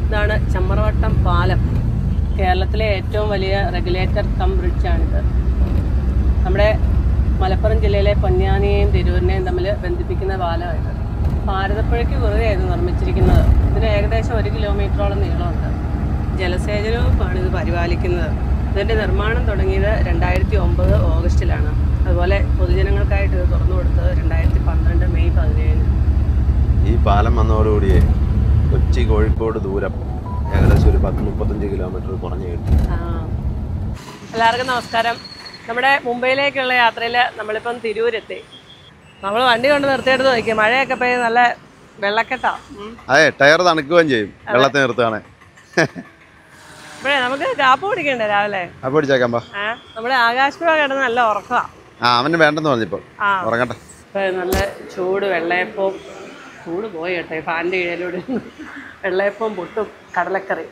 ഇതാണ് ചമ്മറവട്ടം പാലം കേരളത്തിലെ ഏറ്റവും വലിയ റെഗുലേറ്റർ കം ബ്രിഡ്ജാണിത് നമ്മുടെ മലപ്പുറം ജില്ലയിലെ പൊന്നാനിയെയും തിരൂരിനെയും തമ്മിൽ ബന്ധിപ്പിക്കുന്ന പാലമാണിത് ഭാരതപ്പുഴയ്ക്ക് കുറുകയായിരുന്നു നിർമ്മിച്ചിരിക്കുന്നത് ഇതിന് ഏകദേശം ഒരു കിലോമീറ്ററോളം നീളമുണ്ട് ജലസേചനവുമാണ് ഇത് പരിപാലിക്കുന്നത് ഇതിൻ്റെ നിർമ്മാണം തുടങ്ങിയത് രണ്ടായിരത്തി ഒമ്പത് ഓഗസ്റ്റിലാണ് അതുപോലെ പൊതുജനങ്ങൾക്കായിട്ട് ഇത് തുറന്നു കൊടുത്തത് രണ്ടായിരത്തി പന്ത്രണ്ട് മെയ് പതിനേഴിന് ഈ പാലം വന്നതോടുകൂടിയേ കൊച്ചി കോഴിക്കോട് ദൂരം ഏകദേശം ഒരു പത്ത് മുപ്പത്തഞ്ച് കിലോമീറ്റർ കുറഞ്ഞു കിട്ടി ആ. എല്ലാവർക്കും നമസ്കാരം നമ്മുടെ മുംബൈയിലേക്കുള്ള യാത്രയിൽ നമ്മളിപ്പം തിരൂരെത്തി നമ്മൾ വണ്ടി കൊണ്ട് നിർത്തിയെടുത്ത് നോക്കി മഴയൊക്കെ പെയ്ത് നല്ല വെള്ളക്കെട്ടാ ഉം. അതെ ടയർ തണുക്കുകയും ചെയ്യും വെള്ളത്തിൽ നിർത്തുകയാണ് ഇപ്പോഴേ നമുക്ക് കാപ്പ് കുടിക്കണ്ടേ രാവിലെ അപ്പോൾ പിടിച്ചേക്കാം പാ ആ നമ്മുടെ ആകാശപ്പുഴ കിടന്ന് നല്ല ഉറക്കമാണ് ആ അവന് വേണ്ടെന്ന് പറഞ്ഞപ്പോൾ ആ ഉറങ്ങട്ടെ ഇപ്പം നല്ല ചൂട് വെള്ളയപ്പവും ചൂട് പോയി കേട്ടോ ഈ ഫാൻ്റെ കീഴിലൂടെ വെള്ളയപ്പവും പുട്ടും കടലക്കറി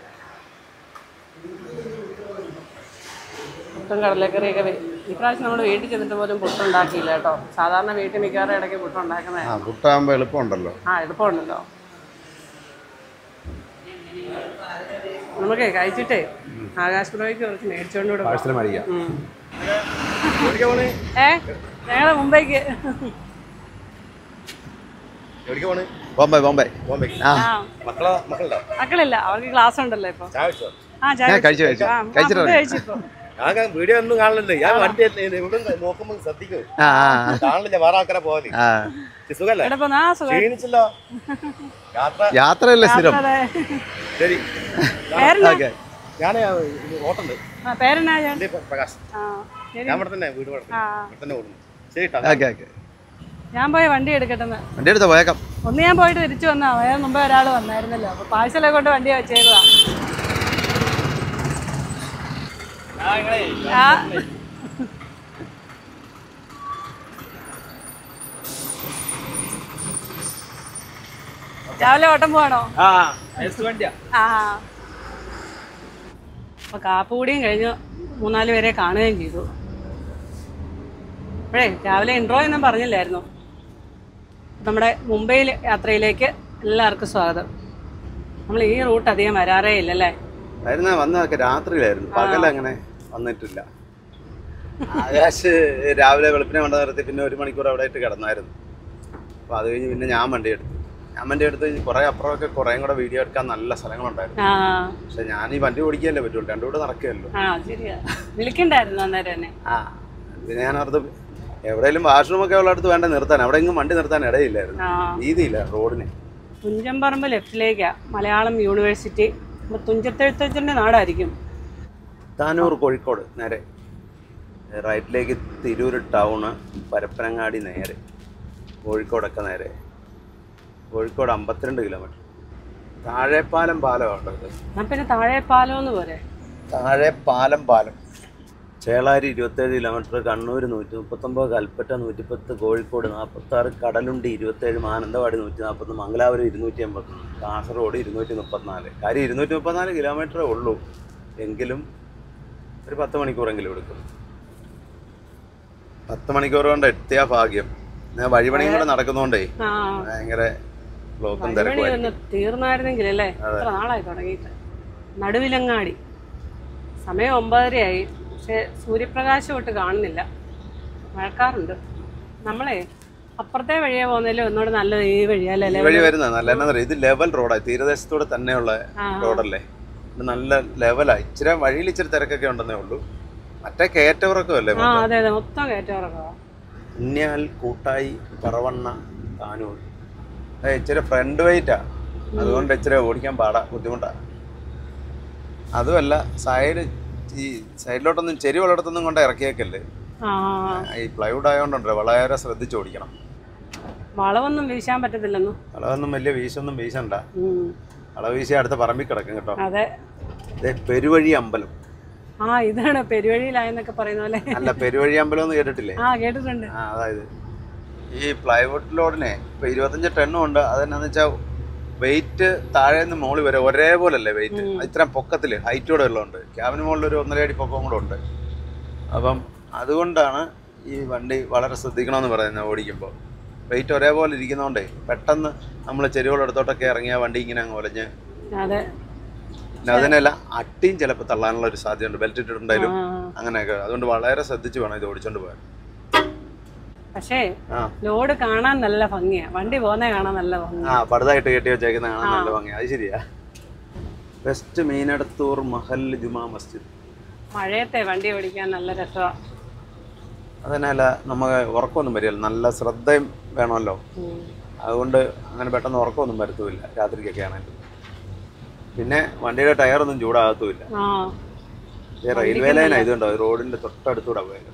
പുട്ടും കടലക്കറിയൊക്കെ വെ- ഇപ്രാവശ്യം നമ്മൾ വീട്ടിൽ ചെന്നിട്ട് പോലും പുട്ടുണ്ടാക്കിയില്ല കേട്ടോ സാധാരണ വീട്ടിൽ മിക്കവാറും ഇടയ്ക്ക് പുട്ടുണ്ടാക്കുന്നത് ആ പുട്ടാകുമ്പോൾ എളുപ്പമുണ്ടല്ലോ ആ എളുപ്പമുണ്ടല്ലോ നമുക്ക് കഴിച്ചിട്ടേ ആകാശപുറയ്ക്ക് കുറച്ച് മേടിച്ചോണ്ട് കൂടെ പോകാം. പാഴ്സൽ മേടിക്കാം ഉം. ഏ ഞങ്ങള് മുംബൈക്ക് ബോംബെ ബോംബെ ആ ആ മക്കളില്ല അവർക്ക് ക്ലാസ് ഉണ്ടല്ലോ ഇപ്പൊ ആ ചായ ഞാൻ കഴിച്ചു, കഴിച്ചു. ആ, ആ, കഴിച്ചിട്ട് food വരാം. കഴിച്ചു ഇപ്പൊ ഞാൻ വീഡിയോ ഒന്നും കാണലില്ല ഞാൻ വണ്ടി ഇവിടെ നോക്കുമ്പോൾ ശ്രദ്ധിക്കും ആ ആ, കാണില്ല വേറെ ആൾക്കാരെ പോകാൻ ആ സുഖല്ലേ എവിടെ പോന്നാ സുഖം ക്ഷീണിച്ചല്ലോ യാത്ര യാത്രയല്ലേ സ്ഥിരം അതെ ശരി പേരെന്നാ ഓക്കെ ഞാൻ ഓട്ടുണ്ട് ആ, പേരെന്നാ ഞാൻ എന്റെ പ്രകാശ് ആ ശരി ഞാൻ ഇവിടെ തന്നെ വീട് ഇവിടെ ആ ഇവിടെ തന്നെ ഓടുന്നു ശരി ട്ടാ. ഓക്കെ ഓക്കെ ഞാൻ പോയി വണ്ടി എടുക്കട്ടെന്ന് വണ്ടി എടുത്തോ പോയേക്കാം ഒന്ന് ഞാൻ പോയിട്ട് തിരിച്ചു വന്നാ വേറെ മുമ്പേ ഒരാൾ വന്നായിരുന്നല്ലോ അപ്പൊ പാഴ്സലൊക്കെ കൊണ്ട് വണ്ടി വെച്ചേക്കുവാ ആ രാവിലെ ഓട്ടം പോവാണോ ആ അപ്പൊ കാപ്പുകൂടിയും കഴിഞ്ഞു മൂന്നാല് പേരെ കാണുകയും ചെയ്തു അപ്പോഴേ രാവിലെ ഇൻട്രോ ഒന്നും പറഞ്ഞില്ലായിരുന്നു നമ്മുടെ മുംബൈയിൽ യാത്രയിലേക്ക് എല്ലാവർക്കും സ്വാഗതം നമ്മൾ ഈ റൂട്ട് അധികം വരാറേ ഇല്ലല്ലേ വരുന്ന വന്നതൊക്കെ രാത്രിയിലായിരുന്നു പകലങ്ങനെ വന്നിട്ടില്ല ആകാശ് രാവിലെ വെളുപ്പിനെ കൊണ്ട നിർത്തി പിന്നെ ഒരു മണിക്കൂർ അവിടെ ആയിട്ട് കിടന്നായിരുന്നു അപ്പോൾ അത് കഴിഞ്ഞ് പിന്നെ ഞാൻ വണ്ടി എടുത്തു ഞാൻ വണ്ടി എടുത്ത് കുറേ അപ്പുറമൊക്കെ കുറേയും കൂടെ വീഡിയോ എടുക്കാൻ നല്ല സ്ഥലങ്ങളുണ്ടായിരുന്നു ആ പക്ഷെ ഞാൻ ഈ വണ്ടി ഓടിക്കുകയല്ലേ പറ്റുള്ളൂ രണ്ടും കൂടെ നടക്കുകയല്ലോ ആ ശരിയാ വിളിക്കണ്ടായിരുന്നു അന്നേരം തന്നെ ആ പിന്നെ ഞാൻ ഓർത്ത് എവിടെയെങ്കിലും വാഷ്റൂമൊക്കെ ഉള്ളിടത്ത് വേണ്ട നിർത്താൻ അവിടെ എങ്ങും വണ്ടി നിർത്താൻ ഇടയില്ലായിരുന്നു ആ വീതിയില്ല റോഡിന് തുഞ്ചമ്പറമ്പ് ലെഫ്റ്റിലേക്കാ മലയാളം യൂണിവേഴ്സിറ്റി അപ്പൊ തുഞ്ചത്തെഴുത്തച്ഛൻ്റെ നാടായിരിക്കും താനൂർ കോഴിക്കോട് നേരെ റൈറ്റിലേക്ക് തിരൂർ ടൗണ് പരപ്പനങ്ങാടി നേരെ കോഴിക്കോടൊക്കെ നേരെ കോഴിക്കോട് അമ്പത്തിരണ്ട് കിലോമീറ്റർ താഴെപ്പാലം പാലമാണ് ഇത് എന്നാ പിന്നെ താഴെ പാലം എന്ന് പോരെ താഴെ പാലം പാലം ചേളാരി ഇരുപത്തേഴ് കിലോമീറ്റർ കണ്ണൂർ നൂറ്റി മുപ്പത്തൊമ്പത് കൽപ്പറ്റ നൂറ്റിപ്പത്ത് കോഴിക്കോട് നാൽപ്പത്താറ് കടലുണ്ടി ഇരുപത്തേഴ് മാനന്തവാടി നൂറ്റി നാൽപ്പത് മംഗലാപുരം ഇരുന്നൂറ്റി അമ്പത്തൊന്ന് കാസർഗോഡ് ഇരുന്നൂറ്റി മുപ്പത്തിനാല് കാര്യം ഇരുന്നൂറ്റി മുപ്പത്തിനാല് കിലോമീറ്ററേ ഉള്ളൂ എങ്കിലും ഒരു പത്ത് മണിക്കൂറെങ്കിലും എടുക്കും പത്ത് മണിക്കൂർ കൊണ്ട് എത്തിയ ഭാഗ്യം ഞാൻ വഴിപണിയും കൂടെ നടക്കുന്നോണ്ടേ ആ ഭയങ്കര ബ്ലോക്കും വഴിപണി തിരക്കുമായിരിക്കും ഒന്ന് തീർന്നായിരുന്നെങ്കിൽ അല്ലേ എത്ര നാളായി തുടങ്ങിയിട്ട് നടുവിലങ്ങാടി സമയം ഒമ്പതരയായി പക്ഷെ സൂര്യപ്രകാശം ഒട്ട് കാണുന്നില്ല മഴക്കാറുണ്ട് നമ്മളെ അപ്പുറത്തെ വഴിയാ പോകുന്നതിലും ഒന്നുകൂടെ നല്ലത് ഈ വഴിയല്ലേ ഈ വഴി വരുന്ന നല്ല എന്നാ പറയാ ഇത് ലെവൽ റോഡാണ് തീരദേശത്തൂടെ തന്നെയുള്ള ആ. റോഡല്ലേ ഇത് നല്ല ലെവലാ ഇച്ചിരി വഴിയിൽ ഇച്ചിരി തിരക്കൊക്കെ ഉണ്ടെന്നേ ഉള്ളൂ മറ്റേ കയറ്റവറൊക്കെ അല്ലേ ആ അതെ അതെ മൊത്തം കയറ്റമിറക്കവാ ഉണ്ണിയാൽ കൂട്ടായി പറവണ്ണ താനൂർ ഏ ഇച്ചിരി ഫ്രണ്ട് വെയിറ്റാ അതുകൊണ്ട് ഇച്ചിരി ഓടിക്കാൻ പാടാ ബുദ്ധിമുട്ടാ അതുമല്ല സൈഡ് ഈ സൈഡിലോട്ടൊന്നും ചെരിവുള്ളിടത്തൊന്നും കൊണ്ട് ഇറക്കിയേക്കല്ലേ ആ ഈ പ്ലൈവുഡ് ആയതുകൊണ്ടുണ്ട് വളരെ ശ്രദ്ധിച്ച് ഓടിക്കണം വളവൊന്നും വീശാൻ പറ്റത്തില്ലെന്നു വളവൊന്നും വലിയ വീശൊന്നും വീശണ്ട ഉം. വള വീശി അടുത്ത പറമ്പിൽ കിടക്കും കേട്ടോ അതെ ദേ പെരുവഴി അമ്പലം ആ ഇതാണ് പെരുവഴിയിലായെന്നൊക്കെ പറയുന്ന പോലെ അല്ല പെരുവഴി അമ്പലം എന്ന് കേട്ടിട്ടില്ലേ ആ കേട്ടിട്ടുണ്ട് ആ അതായത് ഈ പ്ലൈവുഡ് ലോഡിനെ ഇപ്പൊ ഇരുപത്തഞ്ച് ടണ്ണും ഉണ്ട് അതെന്നാന്ന് വെച്ചാൽ വെയിറ്റ് താഴെ നിന്ന് മുകളിൽ വരെ ഒരേപോലല്ലേ വെയിറ്റ് ഇത്രയും പൊക്കത്തില് ഹൈറ്റോടെ ഉള്ളതുണ്ട് ക്യാബിന് മുകളിൽ ഒരു ഒന്നര അടി പൊക്കവും കൂടെ ഉണ്ട് അപ്പം അതുകൊണ്ടാണ് ഈ വണ്ടി വളരെ ശ്രദ്ധിക്കണമെന്ന് പറയുന്നത് ഓടിക്കുമ്പോൾ വെയിറ്റ് ഒരേപോലെ ഇരിക്കുന്നതുകൊണ്ടേ പെട്ടെന്ന് നമ്മൾ ചെരുവുകൾ അടുത്തോട്ടൊക്കെ ഇറങ്ങിയ വണ്ടി ഇങ്ങനെ അങ്ങ് ഒലഞ്ഞ് അതെ പിന്നെ അതിനല്ല അട്ടിയും ചിലപ്പോൾ തള്ളാനുള്ള ഒരു സാധ്യതയുണ്ട് ബെൽറ്റ് ഇട്ടിട്ടുണ്ടായാലും ആ. അങ്ങനെയൊക്കെ അതുകൊണ്ട് വളരെ ശ്രദ്ധിച്ച് വേണം ഇത് ഓടിച്ചോണ്ട് പോകാൻ പക്ഷേ ആ ലോഡ് കാണാൻ നല്ല ഭംഗിയാ വണ്ടി പോകുന്ന കാണാൻ നല്ല ഭംഗിയാ ആ പടുതായിട്ട് കെട്ടി വെച്ചേക്കുന്ന കാണാൻ നല്ല ഭംഗി അത് ശരിയാ വെസ്റ്റ് മീനടത്തൂർ മഹൽ ജുമാ മസ്ജിദ് മഴയത്തെ വണ്ടി ഓടിക്കാൻ നല്ല രസമാണ് അതിനല്ല നമുക്ക് ഉറക്കമൊന്നും വരില്ല നല്ല ശ്രദ്ധയും വേണമല്ലോ അതുകൊണ്ട് അങ്ങനെ പെട്ടെന്ന് ഉറക്കമൊന്നും വരത്തുമില്ല രാത്രിക്കൊക്കെ ആണെങ്കിലും പിന്നെ വണ്ടിയുടെ ടയറൊന്നും ചൂടാകത്തുമില്ല ആ ഈ റെയിൽവേ ലൈൻ ആയതുകൊണ്ടോ റോഡിന്റെ തൊട്ടടുത്തൂടെ പോയത്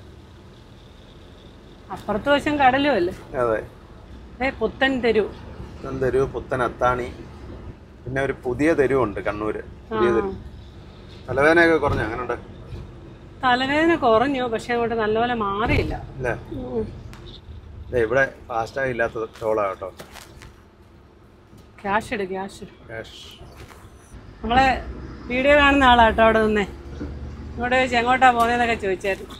അപ്പുറത്ത് വശം കടലും അല്ലേ അതെ ഏ പുത്തൻ തെരു തെരു പുത്തൻ അത്താണി പിന്നെ ഒരു പുതിയ തെരുവുണ്ട് കണ്ണൂര് പുതിയ തെരു തലവേദനയൊക്കെ കുറഞ്ഞു അങ്ങനെയുണ്ട് തലവേദന കുറഞ്ഞു പക്ഷെ അങ്ങോട്ട് നല്ലപോലെ മാറിയില്ല അല്ലേ ഉം. ദേ ഇവിടെ ഫാസ്റ്റാഗ് ഇല്ലാത്ത ടോളാ കേട്ടോ ക്യാഷ് ഇട് ക്യാഷ് ഇട് ക്യാഷ് നമ്മളെ വീഡിയോ കാണുന്ന ആളാട്ടോ അവിടെ നിന്നേ ഇങ്ങോട്ട് ചോദിച്ചു എങ്ങോട്ടാ പോകുന്നതെന്നൊക്കെ ചോദിച്ചായിരുന്നു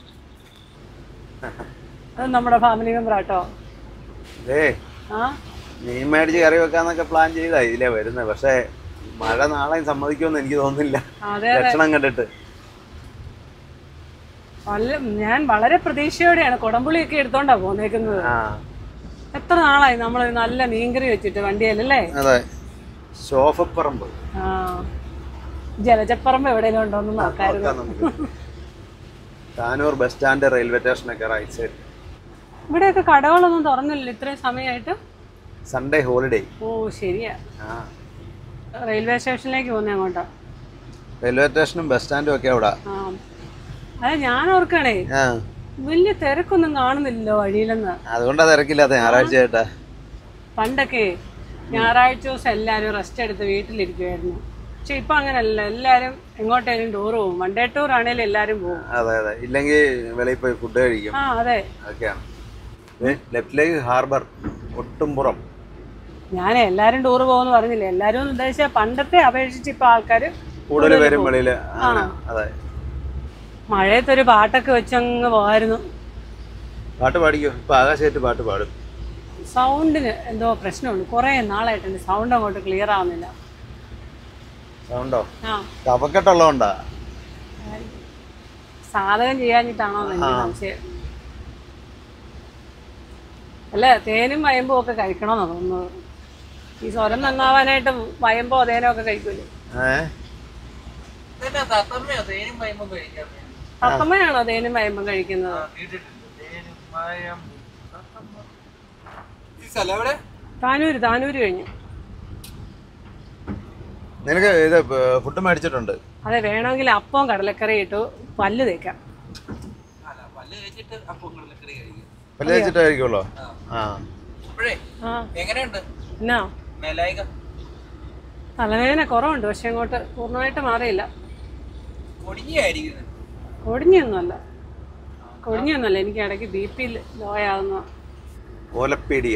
അത് നമ്മുടെ ഫാമിലി മെമ്പർ ആട്ടോ ഏ ആ മീൻ മേടിച്ച് കറി വെക്കാന്നൊക്കെ പ്ലാൻ ചെയ്താ ഇതിലേ വരുന്നത് പക്ഷേ മഴ നാളെയും സമ്മതിക്കുമെന്ന് എനിക്ക് തോന്നുന്നില്ല അതെ ലക്ഷണം കണ്ടിട്ട് നല്ല ഞാൻ വളരെ പ്രതീക്ഷയോടെയാണ് കുടംപുളിയൊക്കെ എടുത്തോണ്ടാ പോന്നേക്കുന്നത് ആ എത്ര നാളായി നമ്മൾ നല്ല മീൻകറി വെച്ചിട്ട് വണ്ടിയല്ലേ അതെ ശോഭപ്പറമ്പ് ആ ജലജപ്പറമ്പ് എവിടെയെങ്കിലും ഉണ്ടോന്ന് നോക്കായിരുന്നു നോക്കാം നമുക്ക് താനൂർ ബസ് സ്റ്റാൻഡ് റെയിൽവേ സ്റ്റേഷനൊക്കെ റൈറ്റ് സൈഡ് ഇവിടെയൊക്കെ കടകളൊന്നും തുറന്നില്ല ഇത്രയും സമയമായിട്ട് സൺഡേ ഹോളിഡേ ഓ ശരിയാ ആ റെയിൽവേ സ്റ്റേഷനിലേക്ക് പോകുന്നേ അങ്ങോട്ടാ റെയിൽവേ സ്റ്റേഷനും ബസ് സ്റ്റാൻഡും ഒക്കെ അവിടെ ആ അതെ ഞാൻ ഓർക്കണേ ആ വലിയ തിരക്കൊന്നും കാണുന്നില്ലല്ലോ വഴിയിലെന്ന് അതുകൊണ്ടാ തിരക്കില്ലാത്ത ഞായറാഴ്ച ആയിട്ടാ പണ്ടൊക്കെ ഞായറാഴ്ച ദിവസം എല്ലാവരും റെസ്റ്റ് എടുത്ത് വീട്ടിലിരിക്കുമായിരുന്നു പക്ഷെ ഇപ്പൊ അങ്ങനല്ല എല്ലാവരും എങ്ങോട്ടേലും ടൂർ പോകും വൺ ഡേ ടൂർ ആണേലും എല്ലാവരും പോകും അതെ അതെ ഇല്ലെങ്കിൽ വെളിയിൽ പോയി ഫുഡ് കഴിക്കും ആ അതെ അതൊക്കെയാണ് ലെഫ്റ്റ് ലേക്ക് ഹാർബർ ഒട്ടുംപുറം ഞാൻ എല്ലാരും ടൂർ പോകുമെന്ന് പറഞ്ഞില്ല എല്ലാരും എന്ന് ഉദ്ദേശിച്ച പണ്ടത്തെ അപേക്ഷിച്ച് ഇപ്പൊ ആൾക്കാർ കൂടുതൽ പേരും വെളിയിൽ അങ്ങനെ അതെ മഴയത്തൊരു പാട്ടൊക്കെ വെച്ചങ്ങ് പോകായിരുന്നു പാട്ട് പാടിക്കോ ഇപ്പൊ ആകാശമായിട്ട് പാട്ട് പാടും സൗണ്ടിന് എന്തോ പ്രശ്നമുണ്ട് കുറേ നാളായിട്ട് എൻ്റെ സൗണ്ട് അങ്ങോട്ട് ക്ലിയർ ആവുന്നില്ല സൗണ്ടോ ആ കഫക്കെട്ടുള്ളതുകൊണ്ടാ സാധകം ചെയ്യാഞ്ഞിട്ടാണോ എന്ന് എനിക്ക് സംശയം അല്ല തേനും വയമ്പും ഒക്കെ കഴിക്കണമെന്നാ തോന്നുന്നത് ഈ സ്വരം നന്നാവാനായിട്ട് വയമ്പോ തേനോ ഒക്കെ കഴിക്കൂലേ ഏ ഇതെന്നാ തത്തമ്മയോ തേനും പയമ്പും കഴിക്കാൻ അത്തമ്മയാണോ തേനും വയമ്പും കഴിക്കുന്നത് കേട്ടിട്ടുണ്ട് തേനും പയം തത്തമ്മ ഈ സ്ഥലം എവിടെ താനൂര് താനൂര് കഴിഞ്ഞു നിനക്ക് ഇത് ഫുഡ് മേടിച്ചിട്ടുണ്ട് അതെ വേണമെങ്കിൽ അപ്പവും കടലക്കറി ഇട്ടു പല്ല് തേക്കാം അല്ല പല്ല് കഴിച്ചിട്ട് അപ്പം കടലക്കറി കഴിക്കും പല്ല് വെച്ചിട്ടായിരിക്കുമല്ലോ ആ അപ്പോഴേ ആ എങ്ങനെയുണ്ട് എന്നാ മേലായിക തലവേദന കുറവുണ്ട് പക്ഷെ അങ്ങോട്ട് പൂർണ്ണമായിട്ട് മാറിയില്ല ഒടിഞ്ഞായിരിക്കുന്നത് കൊടിഞ്ഞൊന്നുമല്ല കൊടിഞ്ഞൊന്നുമല്ല എനിക്ക് ഇടയ്ക്ക് ബി പി ലോ ആകുന്ന ഓലപ്പീടിയ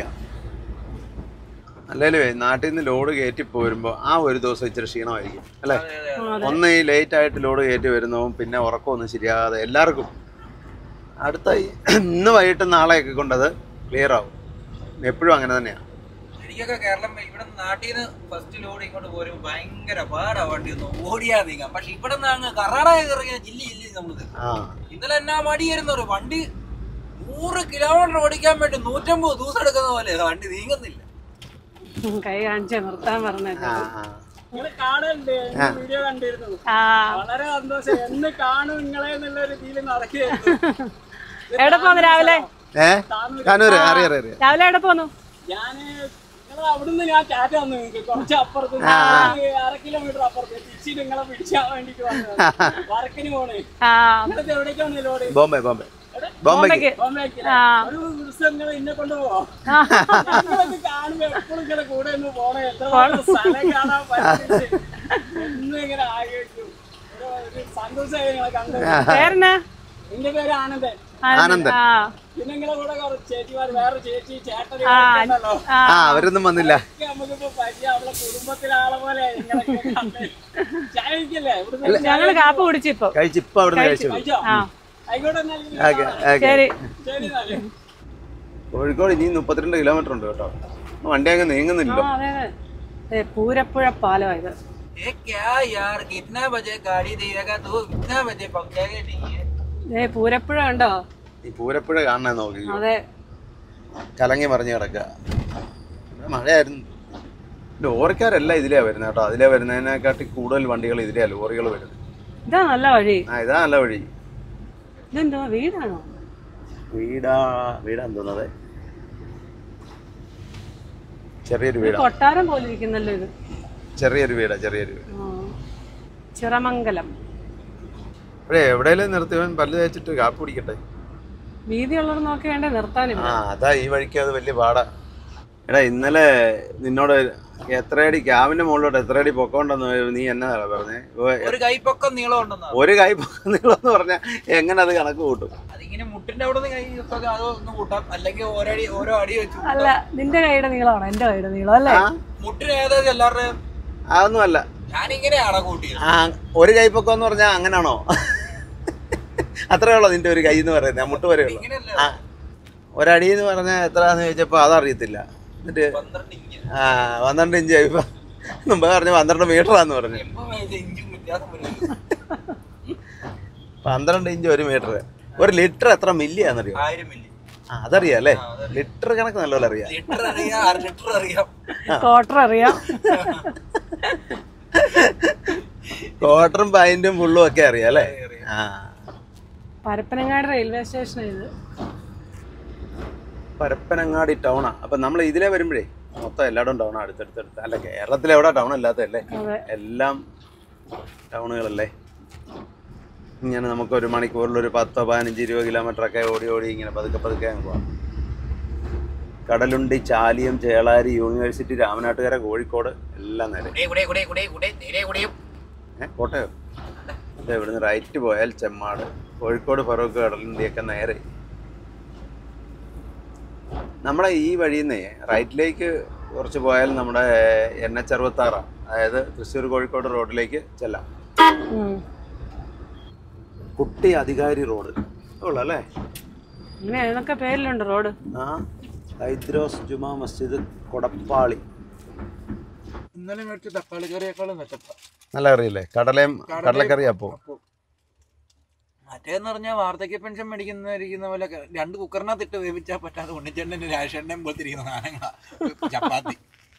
അല്ലേലും നാട്ടിൽ നിന്ന് ലോഡ് കയറ്റി പോരുമ്പോൾ ആ ഒരു ദിവസം ഇച്ചിരി ക്ഷീണമായിരിക്കും അല്ലേ ഒന്ന് ഈ ലേറ്റ് ആയിട്ട് ലോഡ് കയറ്റി വരുന്നതും പിന്നെ ഉറക്കമൊന്നും ശരിയാകാതെ എല്ലാവർക്കും അടുത്ത ഈ ഇന്ന് വൈകിട്ട് നാളെയൊക്കെ കൊണ്ടത് ക്ലിയർ ആവും എപ്പോഴും അങ്ങനെ തന്നെയാണ് എനിക്കൊക്കെ കേരളം ഇവിടെ നാട്ടിൽ നിന്ന് ഫസ്റ്റ് ലോഡ് ഇങ്ങോട്ട് പോരും ഭയങ്കര പാടാ വണ്ടി ഒന്ന് ഓടിയാ നീങ്ങാം പക്ഷെ ഇവിടെ നിന്ന് അങ്ങ് കർണാടക ഇറങ്ങിയ ജില്ലി ജില്ലി നമ്മള് ആ ഇന്നലെ എന്നാ മടിയായിരുന്നു ഒരു വണ്ടി നൂറ് കിലോമീറ്റർ ഓടിക്കാൻ വേണ്ടി നൂറ്റമ്പത് ദിവസം എടുക്കുന്ന പോലെ വണ്ടി നീങ്ങുന്നില്ല കൈ കാണിച്ച് നിർത്താൻ പറഞ്ഞിട്ട് ആ ആ നിങ്ങള് കാണലുണ്ട് വീഡിയോ കണ്ടിരുന്നു ആ വളരെ സന്തോഷം എന്ന് കാണും നിങ്ങളെ എന്നുള്ള രീതിയിൽ നടക്കുകയായിരുന്നു എവിടെ പോന്നു രാവിലെ ഏ കണ്ണൂര് അറിയാം അറിയാം രാവിലെ എവിടെ പോന്നു ഞാന് നിങ്ങൾ അവിടുന്ന് ഞാൻ ടാറ്റ വന്നു നിങ്ങൾക്ക് കുറച്ച് അപ്പുറത്ത് ഒരു അര കിലോമീറ്റർ അപ്പുറത്ത് തിരിച്ച് നിങ്ങളെ പിടിച്ചാൻ വേണ്ടിട്ട് വന്നത് വർക്കിന് പോണേ ആ നിങ്ങളിത് എവിടേക്കാണ് ലോഡ് ബോംബെ ബോംബെ ബോംബെക്ക് ബോംബേക്ക് ആ. ഒരു ദിവസം നിങ്ങൾ എന്നെ കൊണ്ടുപോവോ ആ. ഞങ്ങളൊക്കെ കാണുമ്പോ എപ്പോഴും ഇങ്ങനെ കൂടെ ഒന്ന് പോണേ എത്ര സ്ഥലം കാണാൻ പറ്റുന്നുണ്ട് എന്നും ഇങ്ങനെ ആഗ്രഹിച്ചു ഒരു ഒരു സന്തോഷമായി നിങ്ങളെ കണ്ടത് പേരെന്നാ എന്റെ പേര് ആനന്ദൻ ആനന്ദൻ ആ പിന്നെ നിങ്ങളെ കൂടെ കുറച്ച് ചേച്ചിമാർ വേറെ ചേച്ചി ചേട്ടൻ ആ ഉണ്ടല്ലോ ആ ആ അവരൊന്നും വന്നില്ല ഒക്കെ നമുക്കിപ്പോ പരിചയം നമ്മളെ കുടുംബത്തിലെ ആളെ പോലെ നിങ്ങളൊക്കെ കണ്ടത്. ചായ കുടിക്കല്ലേ ഇവിടുന്ന് ഞങ്ങള് കാപ്പ് കുടിച്ചു ഇപ്പൊ കഴിച്ച് ഇപ്പൊ അവിടുന്ന് കഴിച്ചു കഴിച്ചോ ആ ആയിക്കോട്ടെ എന്നാൽ ഇനി ഓക്കെ കാണാം. ഓക്കെ ശരി ശരി എന്നാല് കോഴിക്കോട് ഇനി മുപ്പത്തിരണ്ട് കിലോമീറ്റർ ഉണ്ട് കേട്ടോ വണ്ടി അങ്ങ് ആ നീങ്ങുന്നില്ലല്ലോ അതെ അതെ ഏ, പൂരപ്പുഴ പാലമാ ഇത് ये क्या यार कितना बजे गाड़ी देगा तो कितना बजे पहुंचेगा नहीं है ഏ പൂരപ്പുഴ ഉണ്ടോ ഈ പൂരപ്പുഴ കാണാൻ നോക്കി അതെ കലങ്ങി മറിഞ്ഞ് കിടക്കുക ഇവിടെ മഴയായിരുന്നു ലോറിക്കാരല്ല ഇതിലെയാ വരുന്നത് കേട്ടോ അതിലെ വരുന്നതിനെക്കാട്ടി കൂടുതൽ വണ്ടികൾ ഇതിലെയാ ലോറികൾ വരുന്നത് ഇതാ നല്ല വഴി ആ ഇതാ നല്ല വഴി ഇതെന്തോ വീടാണോ വീടാ വീടാന്ന് തോന്നുന്നത് ചെറിയൊരു ഒരു വീടാ കൊട്ടാരം പോലെ ഇരിക്കുന്നല്ലോ ഇത് ചെറിയൊരു വീടാ ചെറിയൊരു വീട് ആ. ചിറമംഗലം ഇവിടെ എവിടെയെങ്കിലും നിർത്തിയവൻ പല്ല് തേച്ചിട്ട് കാപ്പി കുടിക്കട്ടെ വീതിയുള്ളത് നോക്കി വേണ്ടേ നിർത്താനും ആ അതാ ഈ വഴിക്ക് അത് വലിയ പാടാ എടാ ഇന്നലെ നിന്നോട് എത്ര അടി ക്യാബിന്റെ മുകളിലോട്ട് എത്ര അടി പൊക്കമുണ്ടെന്ന് നീ എന്നാ പറഞ്ഞേ ഒരു കൈപ്പൊക്കം നീളം ഉണ്ടെന്നാ ഒരു കൈ പൊക്കുന്നില്ലെന്ന് പറഞ്ഞാൽ എങ്ങനെ അത് കണക്ക് കൂട്ടും അതിങ്ങനെ മുട്ടിന്റെ അവിടെ നിന്ന് കൈ പൊക്കം അതോ ഒന്ന് കൂട്ടാം അല്ലെങ്കിൽ ഓരോ അടി ഓരോ അടി വെച്ച് കൂട്ടാം. അല്ല നിന്റെ കൈയുടെ നീളമാണോ എന്റെ കൈയുടെ നീളം അല്ലേ ആ മുട്ടിന് ഏതായാലും എല്ലാവരുടെയും അതൊന്നുമല്ല ഞാനിങ്ങനെയാണോ കൂട്ടിയത് ആ ഒരു കൈ പൊക്കം എന്ന് പറഞ്ഞാൽ അങ്ങനാണോ അത്രേ ഉള്ളൂ നിന്റെ ഒരു കൈ എന്ന് പറയുന്നത് മുട്ട് വരെ ഉള്ളൂ ഇങ്ങനെയല്ല ആ ഒരടി എന്ന് പറഞ്ഞാൽ എത്രയാന്ന് ചോദിച്ചപ്പോൾ അതറിയത്തില്ല എന്നിട്ട് പന്ത്രണ്ട് ഇഞ്ച് ആ പന്ത്രണ്ട് ഇഞ്ച് ഇപ്പൊ മുമ്പ് പറഞ്ഞു പന്ത്രണ്ട് മീറ്ററാന്ന് പറഞ്ഞു എൺപത് വയസ്സ് ഇഞ്ചും വ്യത്യാസം വരും പന്ത്രണ്ട് ഇഞ്ച് ഒരു മീറ്റർ ഒരു ലിറ്റർ എത്ര മില്ലിയാന്നറിയോ ആയിരം മില്ലി ആ അതറിയാം അല്ലേ ലിറ്റർ കണക്ക് നല്ലപോലെ അറിയാം ലിറ്റർ അറിയാം അര ലിറ്റർ അറിയാം ക്വാർട്ടർ അറിയാം ക്വാർട്ടറും പൈൻറ്റും ഫുള്ളും ഒക്കെ അറിയാം അല്ലേ ആ പരപ്പനങ്ങാട് റെയിൽവേ സ്റ്റേഷൻ ഇത് പരപ്പനങ്ങാടി ടൗണാ അപ്പൊ നമ്മൾ ഇതിലെ വരുമ്പോഴേ മൊത്തം എല്ലായിടും ടൗണാ അടുത്തടുത്തടുത്ത് അല്ല കേരളത്തിൽ എവിടെ ടൗൺ അല്ലാത്തല്ലേ അതെ എല്ലാം ടൗണുകളല്ലേ ഇങ്ങനെ നമുക്ക് ഒരു മണിക്കൂറിൽ ഒരു പത്തോ പതിനഞ്ച് ഇരുപത് കിലോമീറ്റർ ഒക്കെ ഓടി ഓടി ഇങ്ങനെ പതുക്കെ പതുക്കെ അങ്ങ് പോവാം കടലുണ്ടി ചാലിയം ചേളാരി യൂണിവേഴ്സിറ്റി രാമനാട്ടുകര കോഴിക്കോട് എല്ലാം നേരെ കുടേ കുടേ കുടേ കുടേ കുടേ നേരെ കുടയും ഏ കോട്ടയം ഇത് ഇവിടുന്ന് റൈറ്റ് പോയാൽ ചെമ്മാട് കോഴിക്കോട് ഫറൂഖ് കടലുണ്ടിയൊക്കെ നേരെ നമ്മുടെ ഈ വഴിയിൽ നിന്ന് റൈറ്റിലേക്ക് കുറച്ച് പോയാൽ നമ്മുടെ എൻ എച്ച് അറുപത്താറാണ് അതായത് തൃശ്ശൂർ കോഴിക്കോട് റോഡിലേക്ക് ചെല്ലാം ഉം. കുട്ടി അധികാരി റോഡ് ഉള്ളല്ലേ ഇങ്ങനെ ഏതൊക്കെ പേരിലുണ്ട് റോഡ് ആ ഹൈദ്രോസ് ജുമാ മസ്ജിദ് കൊടപ്പാളി ഇന്നലെ മേടിച്ച തക്കാളി കറിയേക്കാളും മെച്ചപ്പ നല്ല കറിയല്ലേ കടലയും കടലക്കറി അപ്പോൾ മറ്റേന്ന് പറഞ്ഞാൽ വാർദ്ധക്യ പെൻഷൻ മേടിക്കുന്ന പോലെ ക- രണ്ട് കുക്കറിനകത്ത് ഇട്ട് വേവിച്ചാൽ പറ്റാതെ ഉണ്ണിച്ചേട്ടൻ്റെ രാഷണ്ണയും പോലത്തിരിക്കുന്ന സാധനങ്ങളാ ചപ്പാത്തി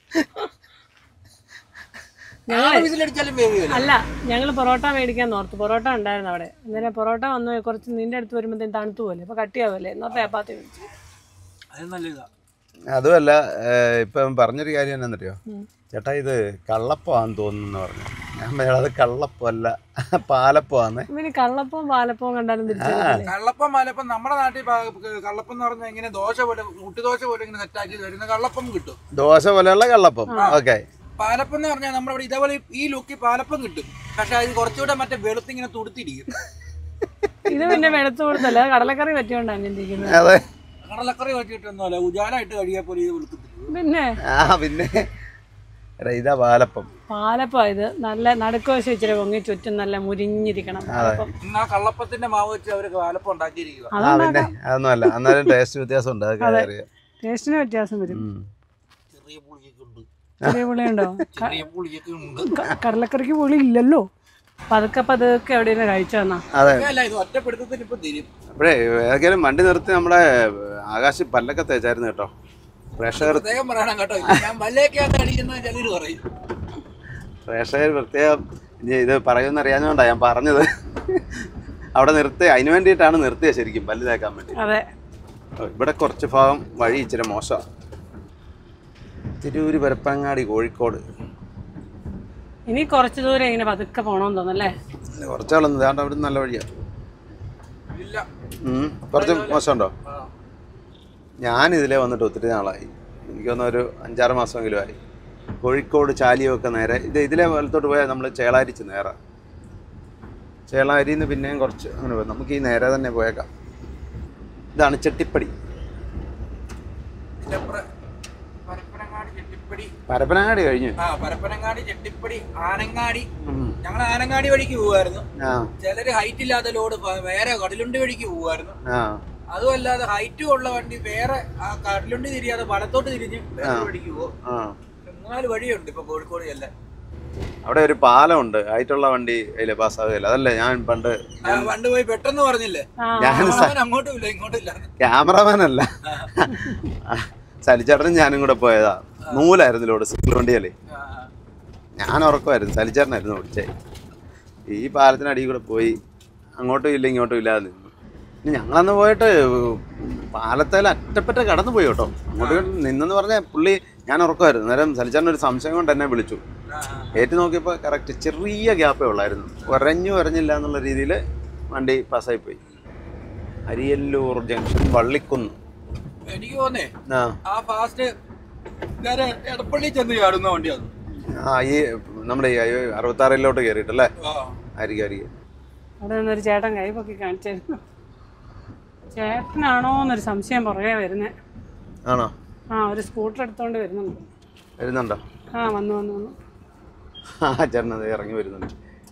ആറ് വിസിലടിച്ചാലും വേവില്ല അല്ല ഞങ്ങൾ പൊറോട്ട മേടിക്കാൻ ഓർത്തു പൊറോട്ട ഉണ്ടായിരുന്നു അവിടെ അന്നേരം പൊറോട്ട വന്ന് കുറച്ച് നിന്റെ അടുത്ത് വരുമ്പോഴത്തേക്കും തണുത്തു പോലെ അപ്പൊ കട്ടിയാവല്ലേ എന്നോർത്ത് ചപ്പാത്തി മേടിച്ചു അത് നല്ലതാ അതുമല്ല ഏഹ്, ഇപ്പം പറഞ്ഞൊരു കാര്യം എന്നാന്നറിയോ ഉം. ചേട്ടാ ഇത് കള്ളപ്പമാന്ന് തോന്നുന്നു പറഞ്ഞു ഞാൻ പറയാം അത് കള്ളപ്പമല്ല പാലപ്പമാന്ന് ഇവന് കള്ളപ്പവും പാലപ്പവും കണ്ടാലും തിരിച്ചു കള്ളപ്പം മലപ്പം നമ്മുടെ നാട്ടിൽ പ- കള്ളപ്പം എന്ന് പറഞ്ഞാൽ ഇങ്ങനെ ദോശ പോലെ മുട്ടുദോശ പോലെ ഇങ്ങനെ സെറ്റാക്കി വരുന്ന കള്ളപ്പം കിട്ടും ദോശ പോലെയുള്ള കള്ളപ്പം ഓക്കെ പാലപ്പം എന്ന് പറഞ്ഞാൽ നമ്മുടെ ഇവിടെ ഇതേപോലെ ഈ ലുക്കിൽ പാലപ്പം കിട്ടും പക്ഷെ അത് കുറച്ചുകൂടെ മറ്റേ വെളുത്തിങ്ങനെ തുടുത്തിരിക്കും ഇത് പിന്നെ വെളുത്തു കൊടുത്തല്ല അത് കടലക്കറി പറ്റിയോണ്ടാണ് ഞാൻ ഇരിക്കുന്നത് അതെ കടലക്കറി വെച്ചിട്ടൊന്നുമല്ല ഉജാലായിട്ട് കഴിയാൽ പോലെ ഇത് വെളുക്കത്തില്ല പിന്നെ ആ പിന്നെ എടാ ഇതാ പാലപ്പം പാലപ്പം ഇത് നല്ല നടുക്കോശം ഇച്ചിരി പൊങ്ങി ചുറ്റും നല്ല മുരിഞ്ഞിരിക്കണം പാലപ്പം ഇന്ന് ആ കള്ളപ്പത്തിന്റെ മാവ് വെച്ച് അവര് പാലപ്പം ഉണ്ടാക്കിയിരിക്കുക ആ പിന്നെ അതൊന്നുമല്ല എന്നാലും ടേസ്റ്റ് വ്യത്യാസം ഉണ്ട് അതൊക്കെ അറിയാം ടേസ്റ്റിന് വ്യത്യാസം വരും ഉം. ചെറിയ പുളിയൊക്കെ ഉണ്ട് ചെറിയ പുളിയുണ്ടോ ചെറിയ പുളിയൊക്കെ ഉണ്ട് ക- കടലക്കറിക്ക് പുളി ഇല്ലല്ലോ പതുക്കെ പതുക്കെ എവിടെയും കഴിച്ചു തന്നാ അതെ അല്ല ഇത് ഒറ്റപ്പെടുത്തത്തിന് ഇപ്പൊ തരും അപ്പോഴേ ഏതെങ്കിലും വണ്ടി നിർത്തി നമ്മുടെ ആകാശ് പല്ലൊക്കെ തേച്ചായിരുന്നു കേട്ടോ പ്രേക്ഷകർ പ്രത്യേകം പറയണം കേട്ടോ ഇല്ല ഞാൻ വല്ലയൊക്കെയാണ് അടിക്കുന്ന ചിലര് പറയും പ്രേക്ഷകർ പ്രത്യേകം ഇനി ഇത് പറയുമെന്ന് അറിയാഞ്ഞോണ്ടാ ഞാൻ പറഞ്ഞത് അവിടെ നിർത്തി അതിന് വേണ്ടിയിട്ടാണ് നിർത്തിയത് ശരിക്കും പല്ല് തേക്കാൻ വേണ്ടി അതെ ഓ, ഇവിടെ കുറച്ച് ഭാഗം വഴി ഇച്ചിരി മോശമാണ് തിരൂര് പരപ്പങ്ങാടി കോഴിക്കോട് ഇനി കുറച്ച് ദൂരം ഇങ്ങനെ പതുക്കെ പോണോന്ന് തോന്നല്ലേ കുറച്ചാളൊന്നും ഇതാണ്ട് അവിടെ നല്ല വഴിയാണ് ഇല്ല ഉം. കുറച്ച് മോശമുണ്ടോ ആ. ഞാൻ ഇതിലേ വന്നിട്ട് ഒത്തിരി നാളായി എനിക്ക് തോന്നുന്നു ഒരു അഞ്ചാറ് മാസമെങ്കിലും ആയി കോഴിക്കോട് ചാലിയൊക്കെ നേരെ ഇത് ഇതിലെ വലത്തോട്ട് പോയാൽ നമ്മൾ ചേളാരിച്ച് നേരെ ചേളാരിന്ന് പിന്നെയും കുറച്ച് അങ്ങനെ പോയി നമുക്ക് ഈ നേരെ തന്നെ പോയേക്കാം ഇതാണ് ചെട്ടിപ്പടി ഇതിന്റെ അപ്പുറം പരപ്പനങ്ങാടി ചെട്ടിപ്പടി പരപ്പനങ്ങാടി കഴിഞ്ഞു ആ പരപ്പനങ്ങാടി ചെട്ടിപ്പടി ആനങ്ങാടി ഉം. ഞങ്ങൾ ആനങ്ങാടി വഴിക്ക് പോവായിരുന്നു ആ ചിലര് ഹൈറ്റ് ഇല്ലാത്ത ലോഡ് പ- വേറെ കടലുണ്ടി വഴിക്ക് പോവായിരുന്നു ആ അതുമല്ലാതെ ഹൈറ്റും ഉള്ള വണ്ടി വേറെ ആ കടലുണ്ടി തിരിയാതെ വലത്തോട്ട് തിരിഞ്ഞ് വേറെ വഴിക്ക് പോകും ആ മൂന്നാല് വഴിയുണ്ട് ഇപ്പൊ കോഴിക്കോട് ചെല്ലാൻ അവിടെ ഒരു പാലമുണ്ട് ആയിട്ടുള്ള വണ്ടി അതിൽ പാസ്സാവുകയില്ല അതല്ലേ ഞാൻ പണ്ട് ആ, പണ്ട് പോയി പെട്ടെന്ന് പറഞ്ഞില്ലേ ആ ഞാൻ സ- അവൻ അങ്ങോട്ടും ഇല്ല ഇങ്ങോട്ടും ഇല്ല ക്യാമറമാൻ അല്ല സലിച്ചേട്ടനും ഞാനും കൂടെ പോയതാ നൂലായിരുന്നു ലോഡ് സിംഗിൾ വണ്ടിയല്ലേ ആ, ഞാൻ ഉറക്കമായിരുന്നു സലിച്ചേട്ടനായിരുന്നു ഓടിച്ചേ ഈ പാലത്തിനടിയിൽ കൂടെ പോയി അങ്ങോട്ടും ഇല്ല ഇങ്ങോട്ടും ഇല്ലാതെ നിന്നു ഇനി ഞങ്ങളന്ന് പോയിട്ട് പാലത്തേൽ അറ്റപ്പറ്റ കടന്നു പോയി കേട്ടോ അങ്ങോട്ട് ഇങ്ങോട്ട് നിന്നെന്ന് പറഞ്ഞാൽ പുള്ളി ഞാൻ ഉറക്കമായിരുന്നു അന്നേരം സലിച്ചേട്ടൻ ഒരു സംശയം കൊണ്ട് എന്നെ വിളിച്ചു ആ, ആ. ഏറ്റു നോക്കിയപ്പോൾ കറക്റ്റ് ചെറിയ ഗ്യാപ്പേ ഉള്ളായിരുന്നു ഉറഞ്ഞു ഉറഞ്ഞില്ല എന്നുള്ള രീതിയിൽ വണ്ടി പാസ്സായി പോയി അരിയല്ലൂർ ജംഗ്ഷൻ വള്ളിക്കുന്ന് എനിക്ക് തോന്നേ ആ ആ ഫാസ്റ്റ് നേരെ എടപ്പള്ളി ചെന്ന് ചാടുന്ന വണ്ടിയാണ് ആ ഈ നമ്മുടെ ഈ അറുപത്താറിലോട്ട് കയറിയിട്ടല്ലേ ആ ആയിരിക്കും ആയിരിക്കും അവിടെ നിന്നൊരു ചേട്ടൻ കൈ പൊക്കി കാണിച്ചായിരുന്നു ചേട്ടനാണോ എന്നൊരു സംശയം പുറകെ വരുന്നേ ആണോ ആ ഒരു സ്കൂട്ടർ എടുത്തോണ്ട് വരുന്നുണ്ട് വരുന്നുണ്ടോ ആ വന്നു വന്നു വന്നു ആ ചേട്ടൻ അത് ഇറങ്ങി വരുന്നുണ്ട്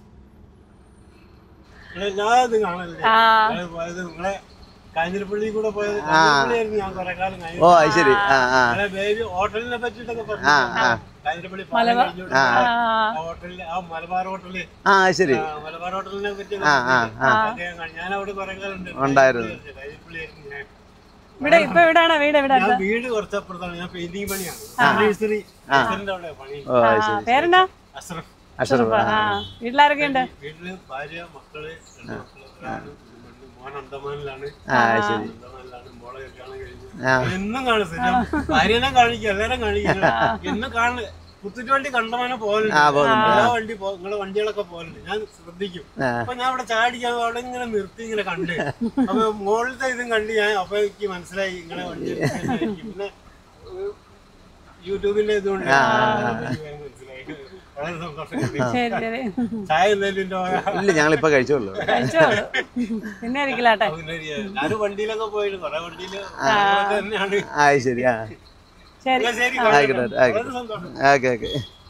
ഞാനത് കാണല്ലേ ആ ഞാൻ പോയത് നിങ്ങളെ കാഞ്ഞിരപ്പള്ളി കൂടെ പോയത് കാഞ്ഞിരപ്പള്ളിയായിരുന്നു ഞാൻ കുറെ കാലം ഓ അത് ശരി ആ ആ നിങ്ങളെ ബേബി ഹോട്ടലിനെ പറ്റിട്ടൊക്കെ പറഞ്ഞു ആ ആ കാഞ്ഞിരപ്പള്ളി പാലം കഴിഞ്ഞു ആ ആ ഹോട്ടലില് ആ മലബാർ ഹോട്ടലില് ആ അത് ശരി ആ, മലബാർ ഹോട്ടലിനെ പറ്റി ആ ആ ആ ഞാൻ അവിടെ കുറെ കാലം ഉണ്ട് ഉണ്ടായിരുന്നു. കാഞ്ഞിരപ്പള്ളിയായിരുന്നു ഞാൻ ഇവിടെ ഇപ്പൊ എവിടാണ് വീട് എവിടെ ഞാൻ വീട് കുറച്ചപ്പുറത്താണ് ഞാൻ പെയിന്റിംഗ് പണിയാണ് നഴ്സറി നഴ്സറിന്റെ അവിടെ പണി ഓ അത് ശരി പേരെന്നാ അസ്രഫ് അഷറഫ് ആ വീട്ടിലാരൊക്കെ ഉണ്ട് വീട്ടില് ഭാര്യ മക്കള് രണ്ട് മക്കള് ഒരാണ് പെണ്ണ്. മോൻ അന്തമാനിലാണ് ആ അത് ശരി അന്തമാനിലാണ് മോളെ കല്യാണം കഴിഞ്ഞു ആ എന്നും കാണും സ്ഥിരം ഭാര്യനെ കാണിക്കുക എല്ലാരും കാണിക്കുക എന്നും കാണുന്നത് കുത്തിട്ട് വണ്ടി കണ്ടമാനം പോകലുണ്ട് ആ, പോകുന്നുണ്ട്. എല്ലാ വണ്ടി പോ- നിങ്ങളെ വണ്ടികളൊക്കെ പോകലുണ്ട് ഞാൻ ശ്രദ്ധിക്കും ആ. അപ്പൊ ഞാൻ അവിടെ ചാടിക്കാൻ അവിടെ ഇങ്ങനെ നിർത്തി ഇങ്ങനെ കണ്ട് അപ്പൊ മുകളിലത്തെ ഇതും കണ്ട് ഞാൻ അപ്പൊ എനിക്ക് മനസ്സിലായി ഇങ്ങനെ വണ്ടി എടുക്കുന്നതായിരിക്കും. പിന്നെ ഏഹ്, യൂട്യൂബിന്റെ ഇതുകൊണ്ട് മനസ്സിലായി വളരെ സന്തോഷം ശരി ശരി ചായ എന്തെങ്കിലും ഇല്ല ഞങ്ങളിപ്പോ കഴിച്ചോളൂ കഴിച്ചോളൂ പിന്നെ ഇരിക്കലാട്ടെ ഞാനും വണ്ടിയിലൊക്കെ പോയിട്ട് കൊറേ വണ്ടിയില് തന്നെയാണ് ആ അത് ശരി ആ ശരി ശരി ആയിക്കോട്ടെ വളരെ ആയിക്കോട്ടെ സന്തോഷം ഓക്കെ ഓക്കെ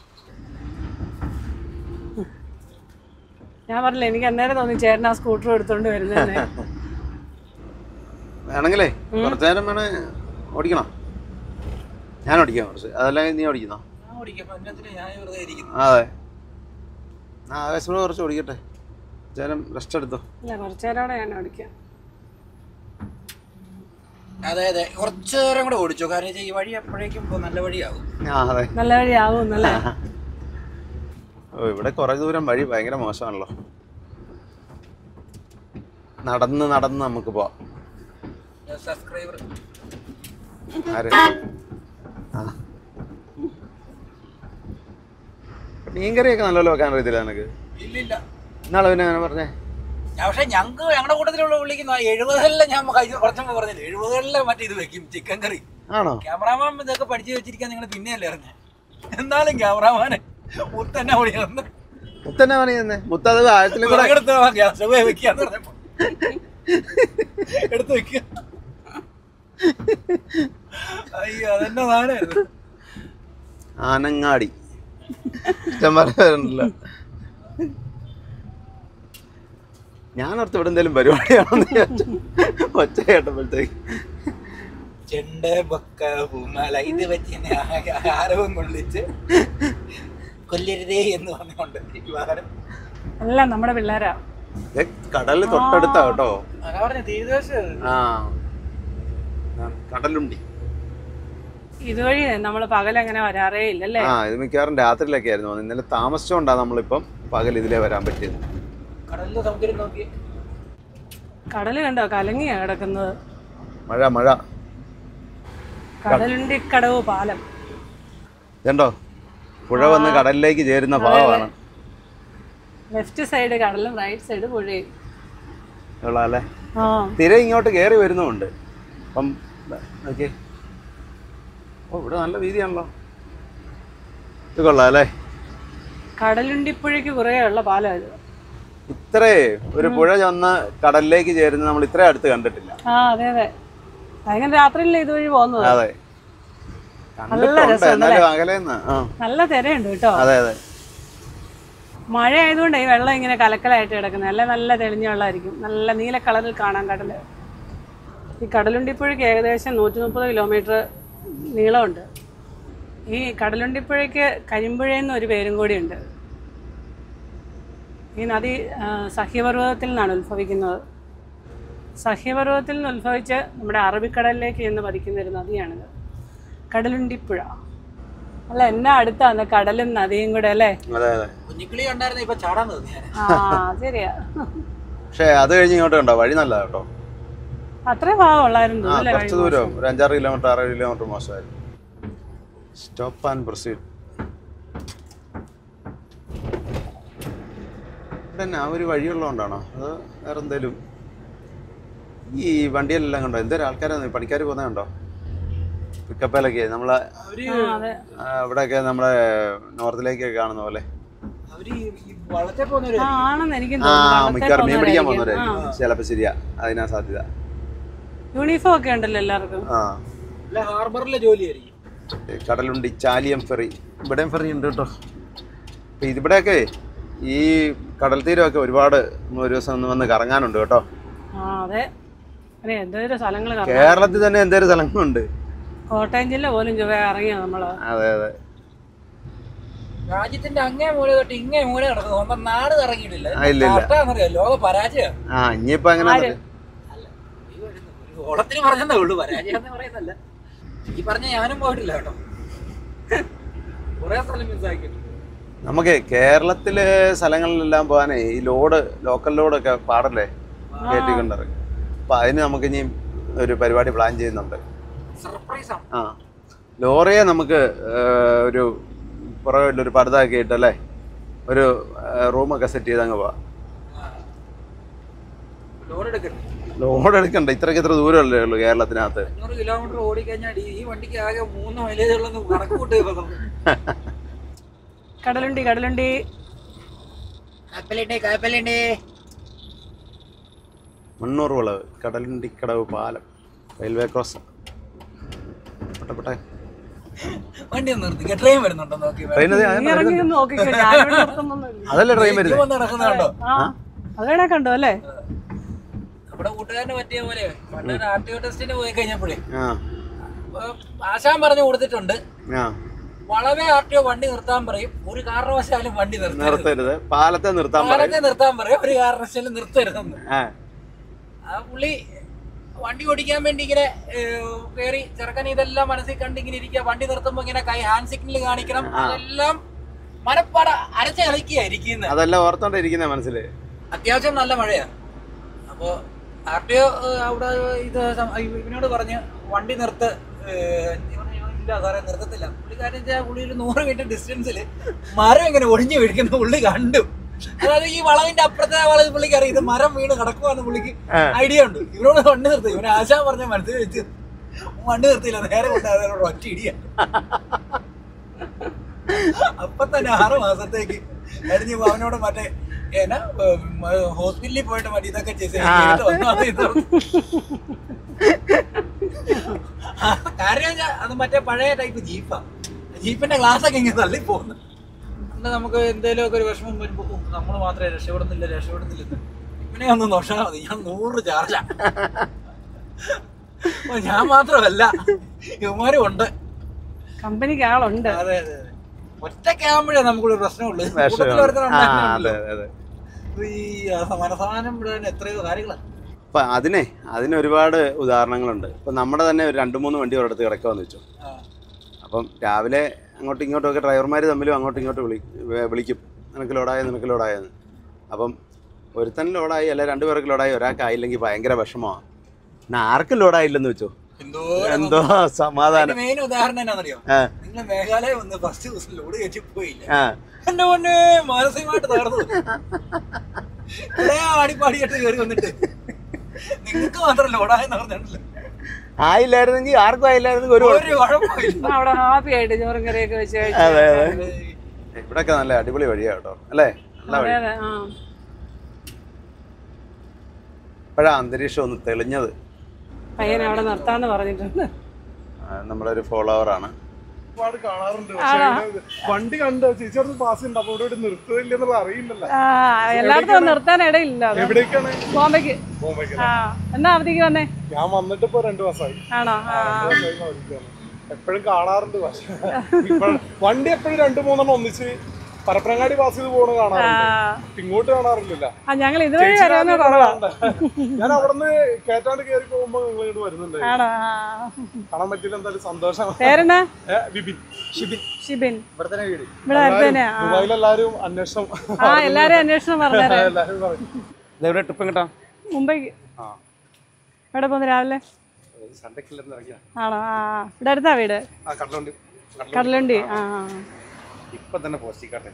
ഞാൻ പറഞ്ഞില്ല എനിക്ക് അന്നേരം തോന്നി ചേട്ടൻ ആ സ്കൂട്ടർ എടുത്തോണ്ട് വരുന്നതെന്ന് വേണമെങ്കിലേ കുറച്ചു നേരം വേണേ ഓടിക്കണം ഞാൻ ഓടിക്കാം കുറച്ച് അതല്ല നീ ഓടിക്കുന്നോ ഞാൻ ഓടിക്കാം പഞ്ചായത്തിൽ ഞാൻ വെറുതെ ഇരിക്കുന്നു ആ, അതെ ആ ആവേശം കുറച്ച് ഓടിക്കട്ടെ കുറച്ച് നേരം റെസ്റ്റ് എടുത്തോ ഇല്ല കുറച്ചു നേരം കൂടെ ഞാൻ ഓടിക്കാം അതെ അതെ കുറച്ചു നേരം കൂടെ ഓടിച്ചോ കാരണം വെച്ചാൽ ഈ വഴി എപ്പോഴേക്കും ഇപ്പൊ നല്ല വഴിയാവും ആ അതെ നല്ല വഴി ആവുന്നല്ലേ ഓ ഇവിടെ കുറേ ദൂരം വഴി ഭയങ്കര മോശമാണല്ലോ നടന്ന് നടന്ന് നമുക്ക് പോവാം സബ്സ്ക്രൈബർ ആര് ആ മീൻകറിയൊക്കെ നല്ലപോലെ വെക്കാൻ അറിയത്തില്ല നിനക്ക് ഇല്ലില്ല ഇന്നാളെ പിന്നെ അങ്ങനെ പറഞ്ഞേ ഞാൻ പക്ഷെ ഞങ്ങൾക്ക് ഞങ്ങളുടെ കൂട്ടത്തിലുള്ള വിളിക്കുന്ന എഴുപതുകളിലെ ഞാൻ കഴിഞ്ഞ കുറച്ചുമ്പോ പറഞ്ഞില്ല എഴുപതുകളിലെ മറ്റേ ഇത് വെക്കും ചിക്കൻ കറി ആണോ ക്യാമറാമാൻ ഇതൊക്കെ പഠിച്ചു വെച്ചിരിക്കാൻ നിങ്ങൾ പിന്നെയല്ലേ അറിഞ്ഞ എന്നാലും ക്യാമറാമാന് മുത്തന്നെ ഓടിയാന്ന് മുത്തന്നെ പണിയെന്നെ മുത്ത അത് ആഴത്തിലും കൂടെ എടുത്ത് ഗ്യാസ് സ്റ്റവ് വെക്കാന്ന് പറഞ്ഞപ്പോ എടുത്ത് വെക്കുക അയ്യോ അതെന്നെ നാടായിരുന്നു ആനങ്ങാടി ഇഷ്ടം പറയാറുണ്ടല്ലോ ഞാനോർത്ത് ഇവിടെ എന്തെങ്കിലും പരിപാടിയാണെന്ന് വിചാരിച്ചു ഒച്ച കേട്ടപ്പോഴത്തേക്ക് ചെണ്ട ബക്ക പൂമാല ഇത് വെച്ച് എന്നെ ആ- ആരവം കൊള്ളിച്ച് കൊല്ലരുതേ എന്ന് പറഞ്ഞുകൊണ്ട് ഈ വാഹനം എല്ലാം നമ്മുടെ പിള്ളേരാ ദേ, കടല് തൊട്ടടുത്താ കേട്ടോ അതാ പറഞ്ഞ തീരദേശം ആ ആ, കടലുണ്ടി ഇതുവഴി നമ്മൾ പകലങ്ങനെ വരാറേ ഇല്ലല്ലേ ആ ഇത് മിക്കവാറും രാത്രിയിലൊക്കെ ആയിരുന്നു വന്നത്. ഇന്നലെ താമസിച്ചോണ്ടാ നമ്മളിപ്പം പകൽ ഇതിലേ വരാൻ പറ്റിയത് കടലിന്റെ സൗകര്യം നോക്കി കടല് കണ്ടോ കലങ്ങിയാ കിടക്കുന്നത് മഴ മഴ കടലുണ്ടിക്കടവ് പാലം ഇതുണ്ടോ പുഴ വന്ന് കടലിലേക്ക് ചേരുന്ന ഭാഗമാണ് ലെഫ്റ്റ് സൈഡ് കടലും റൈറ്റ് സൈഡ് പുഴയും കൊള്ളാല്ലേ ആ തിര ഇങ്ങോട്ട് കയറി വരുന്നുമുണ്ട് അപ്പം നോക്കിയേ ഓ ഇവിടെ നല്ല വീതിയാണല്ലോ ഇത് കൊള്ളാം അല്ലേ കടലുണ്ടിപ്പുഴയ്ക്ക് കുറേ ഉള്ള പാലം ഇത് ഇത്രേ ഒരു പുഴ ചെന്ന് കടലിലേക്ക് ചേരുന്നത് നമ്മൾ ഇത്രയും അടുത്ത് കണ്ടിട്ടില്ല ആ അതെ അതെ ഭയങ്കര രാത്രിയിലല്ലേ ഇതുവഴി പോകുന്നത് അതെ കണ്ടിട്ടുണ്ട് രസമുണ്ട് എന്നാലും അകലെന്ന് ആ നല്ല തിരയുണ്ട് കേട്ടോ അതെ അതെ മഴ ആയതുകൊണ്ട് ഈ വെള്ളം ഇങ്ങനെ കലക്കലായിട്ട് കിടക്കുന്നത് നല്ല നല്ല തെളിഞ്ഞ വെള്ളമായിരിക്കും നല്ല നീല കളറിൽ കാണാൻ കടല് ഈ കടലുണ്ടിപ്പുഴയ്ക്ക് ഏകദേശം നൂറ്റി മുപ്പത് കിലോമീറ്റർ നീളമുണ്ട് ഈ കടലുണ്ടിപ്പുഴയ്ക്ക് കരിമ്പുഴ എന്നൊരു പേരും കൂടിയുണ്ട് ഈ നദി ആ, സഹ്യപർവ്വതത്തിൽ നിന്നാണ് ഉത്ഭവിക്കുന്നത് സഹ്യപർവ്വതത്തിൽ നിന്ന് ഉത്ഭവിച്ച് നമ്മുടെ അറബിക്കടലിലേക്ക് ചെന്ന് പതിക്കുന്ന ഒരു നദിയാണിത് കടലുണ്ടിപ്പുഴ അല്ല എന്നാ അടുത്താണ് കടലും നദിയും കൂടെ അല്ലേ അതെ അതെ കുഞ്ഞിക്കിളി കണ്ടായിരുന്നു ഇപ്പൊ ചാടാൻ തോന്നി ഞാൻ ആ ശരിയാ പക്ഷേ അത് കഴിഞ്ഞ് ഇങ്ങോട്ട് കണ്ടോ വഴി നല്ലതാ കേട്ടോ അത്രേ ഭാഗമുള്ളായിരുന്നു ആ അല്ലേ കുറച്ച് ദൂരം ഒരു അഞ്ചാറ് കിലോമീറ്റർ ആറ് കിലോമീറ്റർ മോശമായിരുന്നു സ്റ്റോപ്പ് ആൻഡ് പ്രൊസീഡ് തന്നെ ആ ഒരു വഴിയുള്ളതുകൊണ്ടാണോ അത് വേറെ എന്തേലും ഈ വണ്ടിയെല്ലാം കണ്ടോ എന്തോരം ആൾക്കാരാണ് പണിക്കാർ പോകുന്നത് കണ്ടോ പിക്കപ്പിലൊക്കെ നമ്മളെ അവര് ആ, അതെ ആ, ഇവിടെയൊക്കെ നമ്മളെ നോർത്തിലേക്കൊക്കെ കാണുന്ന പോലെ അവര് ഈ വള്ളത്തെ പോകുന്നവര് ആ ആണെന്ന് എനിക്കും ആ തോന്നുന്നു മിക്കവാറും മീൻ പിടിക്കാൻ വള്ളത്തേൽ പോകുന്നവരായിരിക്കും ചിലപ്പോൾ ശരിയാ അതിനാ സാധ്യത യൂണിഫോം ഒക്കെ ഉണ്ടല്ലോ എല്ലാവർക്കും ആ അല്ല ഹാർബറിലെ ജോലിയായിരിക്കും കടലുണ്ടി ചാലിയം ഫെറി ഇവിടെയും ഫെറി ഉണ്ട് കേട്ടോ അപ്പം ഇവിടെയൊക്കെ ഈ കടൽ തീരമൊക്കെ ഒരുപാട് ഒരു ദിവസം ഒന്ന് വന്ന് കറങ്ങാനുണ്ട് കേട്ടോ ആ അതെ അതെ എന്തോരം സ്ഥലങ്ങൾ കേരളത്തിൽ തന്നെ എന്തേലും സ്ഥലങ്ങളുണ്ട് കോട്ടയം ജില്ല പോലും ചുവ ഇറങ്ങിയ നമ്മള് അതെ അതെ രാജ്യത്തിന്റെ അങ്ങേ മൂല തൊട്ട് ഇങ്ങേ മൂല നടക്കുന്നു സ്വന്തം നാട് ഇറങ്ങിയിട്ടില്ല ആ, ഇല്ല, ഇല്ല. കഷ്ടമാണെന്നറിയോ ലോക പരാജയം ആ ഇനിയിപ്പോൾ അങ്ങനെ ആര്? ഓളത്തിന് പറഞ്ഞതേ ഉള്ളൂ പരാജയം എന്ന് പറയുന്നല്ല ഈ പറഞ്ഞ ഞാനും പോയിട്ടില്ല കേട്ടോ കുറെ സ്ഥലം മിസ്സാക്കിയിട്ടുണ്ട് നമുക്ക് കേരളത്തിലെ സ്ഥലങ്ങളിലെല്ലാം പോകാനേ ഈ ലോഡ് ലോക്കൽ ലോഡൊക്കെ പാടല്ലേ കയറ്റിക്കൊണ്ടിറങ്ങി അപ്പം അതിന് നമുക്ക് ഇനി ഒരു പരിപാടി പ്ലാൻ ചെയ്യുന്നുണ്ട് സർപ്രൈസ് ആണ് ആ ലോറിയെ നമുക്ക് ആ, ഒരു പുറകിലൊരു പടുതാക്കി ഇട്ടല്ലേ ഒരു ആ, റൂമൊക്കെ സെറ്റ് ചെയ്ത് അങ്ങ് പോവാം ലോഡ് എടുക്കട്ടെ ലോഡ് എടുക്കണ്ട ഇത്രയ്ക്ക് ഇത്ര ദൂരമല്ലേ ഉള്ളൂ കേരളത്തിനകത്ത് അഞ്ഞൂറ് കിലോമീറ്റർ ഓടിക്കഴിഞ്ഞാൽ ഈ വണ്ടിക്ക് ആകെ മൂന്ന് മൈലേജ് ഉള്ളെന്ന് കണക്ക് കൂട്ടി കടലുണ്ടി കടലുണ്ടി കാപ്പലുണ്ട് കാപ്പലുണ്ട് മണ്ണൂർ വളവ് കടലുണ്ടിക്കടവ് പാലം റെയിൽവേ ക്രോസ് പെട്ടെ വണ്ടി ഒന്ന് നിർത്തി ട്രെയിൻ വരുന്നുണ്ടോ നോക്കി ട്രെയിൻ നീ ഇറങ്ങി ഒന്ന് നോക്കിക്കോ ഞാനിവിടെ നിർത്തുന്നൊന്നുമില്ല അതല്ലേ ട്രെയിൻ വരുന്നത് വന്ന് നടക്കുന്നുണ്ടോ ആ അത് വേണേ കണ്ടോ അല്ലേ നമ്മുടെ കൂട്ടുകാരന് പറ്റിയ പോലെ പണ്ടൊരു ആർ ടി ഒ ടെസ്റ്റിന് പോയി കഴിഞ്ഞപ്പോഴേ ആ ഏർ, ആശാൻ പറഞ്ഞു കൊടുത്തിട്ടുണ്ട് ആ വളവേ ആർ ടി ഒ വണ്ടി നിർത്താൻ പറയും ഒരു കാരണവശാലും വണ്ടി നിർത്തരുത് നിർത്തരുത് പാലത്തെ നിർത്താൻ പറയും പാലത്തെ നിർത്താൻ പറയും ഒരു കാരണവശാലും നിർത്തരുതെന്ന് ആ ആ പുള്ളി വണ്ടി ഓടിക്കാൻ വേണ്ടി ഇങ്ങനെ കയറി ചെറുക്കൻ ഇതെല്ലാം മനസ്സിൽ കണ്ട് ഇങ്ങനെ ഇരിക്കുക വണ്ടി നിർത്തുമ്പോ ഇങ്ങനെ കൈ ഹാൻഡ് സിഗ്നൽ കാണിക്കണം അതെല്ലാം മനപ്പാട അരച്ച് കളിക്കുകയായിരിക്കുന്നത് അതെല്ലാം ഓർത്തോണ്ടിരിക്കുന്ന മനസ്സിൽ അത്യാവശ്യം നല്ല മഴയാ അപ്പോ ആർ ടി ഒ അവിടെ ഇത് സം- ഇവനോട് പറഞ്ഞ് വണ്ടി നിർത്ത് ഏഹ്, ഇവൻ പറഞ്ഞു, ഇല്ല സാറേ നിർത്തത്തില്ല പുള്ളിക്കാരൻ വെച്ചാൽ പുള്ളി ഒരു നൂറ് മീറ്റർ ഡിസ്റ്റൻസിൽ മരം ഇങ്ങനെ ഒടിഞ്ഞു വീഴുന്ന പുള്ളി കണ്ടു അതായത് ഈ വളവിന്റെ അപ്പുറത്തെ വളവ് പുള്ളിക്ക് അറിയാം ഇത് മരം വീണ് കിടക്കുവാന്ന് പുള്ളിക്ക് ഐഡിയ ഉണ്ട് ഇവനോട് വണ്ടി നിർത്തി ഇവനെ ആശാ പറഞ്ഞ മനസ്സിൽ വെച്ച് വണ്ടി നിർത്തിയില്ല നേരെ കൊണ്ട് അതിനോട് ഒറ്റ ഇടിയ അപ്പൊ തന്നെ ആറ് മാസത്തേക്ക് കഴിഞ്ഞ് അവനോട് മറ്റേ ഏനാ ഹോസ്പിറ്റലിൽ പോയിട്ട് മറ്റേ ഇതൊക്കെ ചെയ്ത് കഴിഞ്ഞിട്ട് വന്നു അത് ഇത് ആ, കാര്യം വെച്ചാ അത് മറ്റേ പഴയ ടൈപ്പ് ജീപ്പാ ജീപ്പിന്റെ ഗ്ലാസ് ഒക്കെ ഇങ്ങനെ തള്ളി പോകുന്നു അന്ന് നമുക്ക് എന്തേലും ഒക്കെ ഒരു വിഷമം വരുമ്പോ നമ്മൾ മാത്രമേ രക്ഷപ്പെടുന്നില്ല രക്ഷപ്പെടുന്നില്ല ഇവനെ ഒന്ന് നോഷാ മതി ഞാൻ നൂറ് ചാർജാ അപ്പൊ ഞാൻ മാത്രമല്ല ഇവന്മാരും ഉണ്ട് കമ്പനിക്ക് ആളുണ്ട് അതെ അതെ അതെ ഒറ്റയ്ക്കാകുമ്പോഴേ നമുക്കൊരു പ്രശ്നമുള്ളൂ വിഷമം. കൂട്ടത്തിൽ ഒരുത്തൻ ആ ഉണ്ടായിരുന്നല്ലോ. അതെ അതെ ഈ മനസാനം വിടാൻ എത്രയോ കാര്യങ്ങളാണ് അപ്പൊ അതിനെ അതിന് ഒരുപാട് ഉദാഹരണങ്ങളുണ്ട് ഇപ്പൊ നമ്മുടെ തന്നെ ഒരു രണ്ട് മൂന്ന് വണ്ടി ഒരിടത്ത് കിടക്കാന്ന് വെച്ചു അപ്പം രാവിലെ അങ്ങോട്ടും ഇങ്ങോട്ടും ഒക്കെ ഡ്രൈവർമാർ തമ്മിലും അങ്ങോട്ടും ഇങ്ങോട്ടും വിളി വേ- വിളിക്കും നിനക്ക് ലോഡായ നിനക്ക് ലോഡായെന്ന് അപ്പം ഒരുത്തൻ ലോഡായി അല്ലെ രണ്ടു പേർക്ക് ലോഡായി ഒരാൾക്കായില്ലെങ്കിൽ ഭയങ്കര വിഷമമാണ് പിന്നെ ആർക്കും ലോഡായില്ലെന്ന് വെച്ചോ എന്തോ എന്തോ സമാധാനം മെയിൻ ഉദാഹരണം എന്നാണെന്നറിയോ ആ നിങ്ങൾ മേഘാലയ വന്ന് ഫസ്റ്റ് ദിവസം ലോഡ് കയറ്റി പോയില്ല ആ എന്റെ പൊന്നെ മാനസികമായിട്ട് തകർന്നു ഇവിടെ ആടിപ്പാടിയായിട്ട് കയറി വന്നിട്ട് നിങ്ങൾക്ക് മാത്രം ലോഡായെന്ന് പറഞ്ഞിട്ടില്ല ആയില്ലായിരുന്നെങ്കിൽ ആർക്കും ആയില്ലായിരുന്നെങ്കിൽ ഒരു ഒരു കുഴപ്പമില്ല അവിടെ ഹാപ്പി ആയിട്ട് ചോറും കറിയൊക്കെ വെച്ച് കഴിച്ച് അതെ അതെ ഇവിടെയൊക്കെ നല്ല അടിപൊളി വഴിയാ കേട്ടോ അല്ലേ നല്ല അതെ വഴി അതെ ആ ഇപ്പോഴാ അന്തരീക്ഷം ഒന്ന് തെളിഞ്ഞത് പയ്യനെ അവിടെ നിർത്താന്ന് പറഞ്ഞിട്ടുണ്ട് ആ, നമ്മുടെ ഒരു ഫോളോവറാണ് ഒരുപാട് കാണാറുണ്ട് പക്ഷേ അതിന് വണ്ടി കണ്ട് ചേച്ചി അവിടെ പാസ് ഉണ്ട് അപ്പൊ ഇവിടെ ഇവിടെ നിർത്തുന്നില്ലെന്നുള്ളത് അറിയില്ലല്ലോ ആ എല്ലായിടത്തും ഒന്ന് നിർത്താൻ ഇടയില്ല അത്. എവിടേക്കാണ് ബോംബെക്ക് ബോംബെക്ക് ആ എന്നാ അവധിക്ക് വന്നേ ഞാൻ വന്നിട്ട് ഇപ്പൊ രണ്ടു മാസമായി ആണോ ആ രണ്ടു മാസമായി അവധിക്കാണ്. എപ്പോഴും കാണാറുണ്ട് പക്ഷേ ഇപ്പൊ വണ്ടി എപ്പോഴും രണ്ടു മൂന്നെണ്ണം ഒന്നിച്ച് പരപ്പനങ്ങാടി പാസ് ചെയ്ത് പോകണ ആ കാണാറുണ്ട് ഇങ്ങോട്ട് കാണാറില്ല ആ ഞങ്ങൾ ഇതുവഴി വരുന്ന കുറവാ ഞാൻ അവിടുന്ന് കേറ്റാണ്ട് കയറി പോകുമ്പോ നിങ്ങൾ ഇങ്ങോട്ട് വരുന്നുണ്ട് ആണോ ആ കാണാൻ പറ്റില്ല എന്തായാലും സന്തോഷം പേരെന്നാ ഏ, ബിബിൻ ഷിബിൻ ഷിബിൻ ഇവിടെ തന്നെ വീട് ഇവിടെ അടുത്ത് തന്നെയാ ആ. ദുബായിലെല്ലാരും അന്വേഷണം ആ എല്ലാരും അന്വേഷണം പറഞ്ഞേരെ എല്ലാരും പറയും ഇതെവിടെ ട്രിപ്പ് കിട്ടാം മുംബൈക്ക് ആ എവിടെ പോന്നു രാവിലെ സൺഡേക്കില്ലെന്ന് ഇറങ്ങിയ ആണോ ആ ആ. ഇവിടെ അടുത്താ വീട് ആ കടലുണ്ട് കടലുണ്ടി ആ ആ. ഇപ്പൊ തന്നെ പോസ്റ്റിക്കാട്ടെ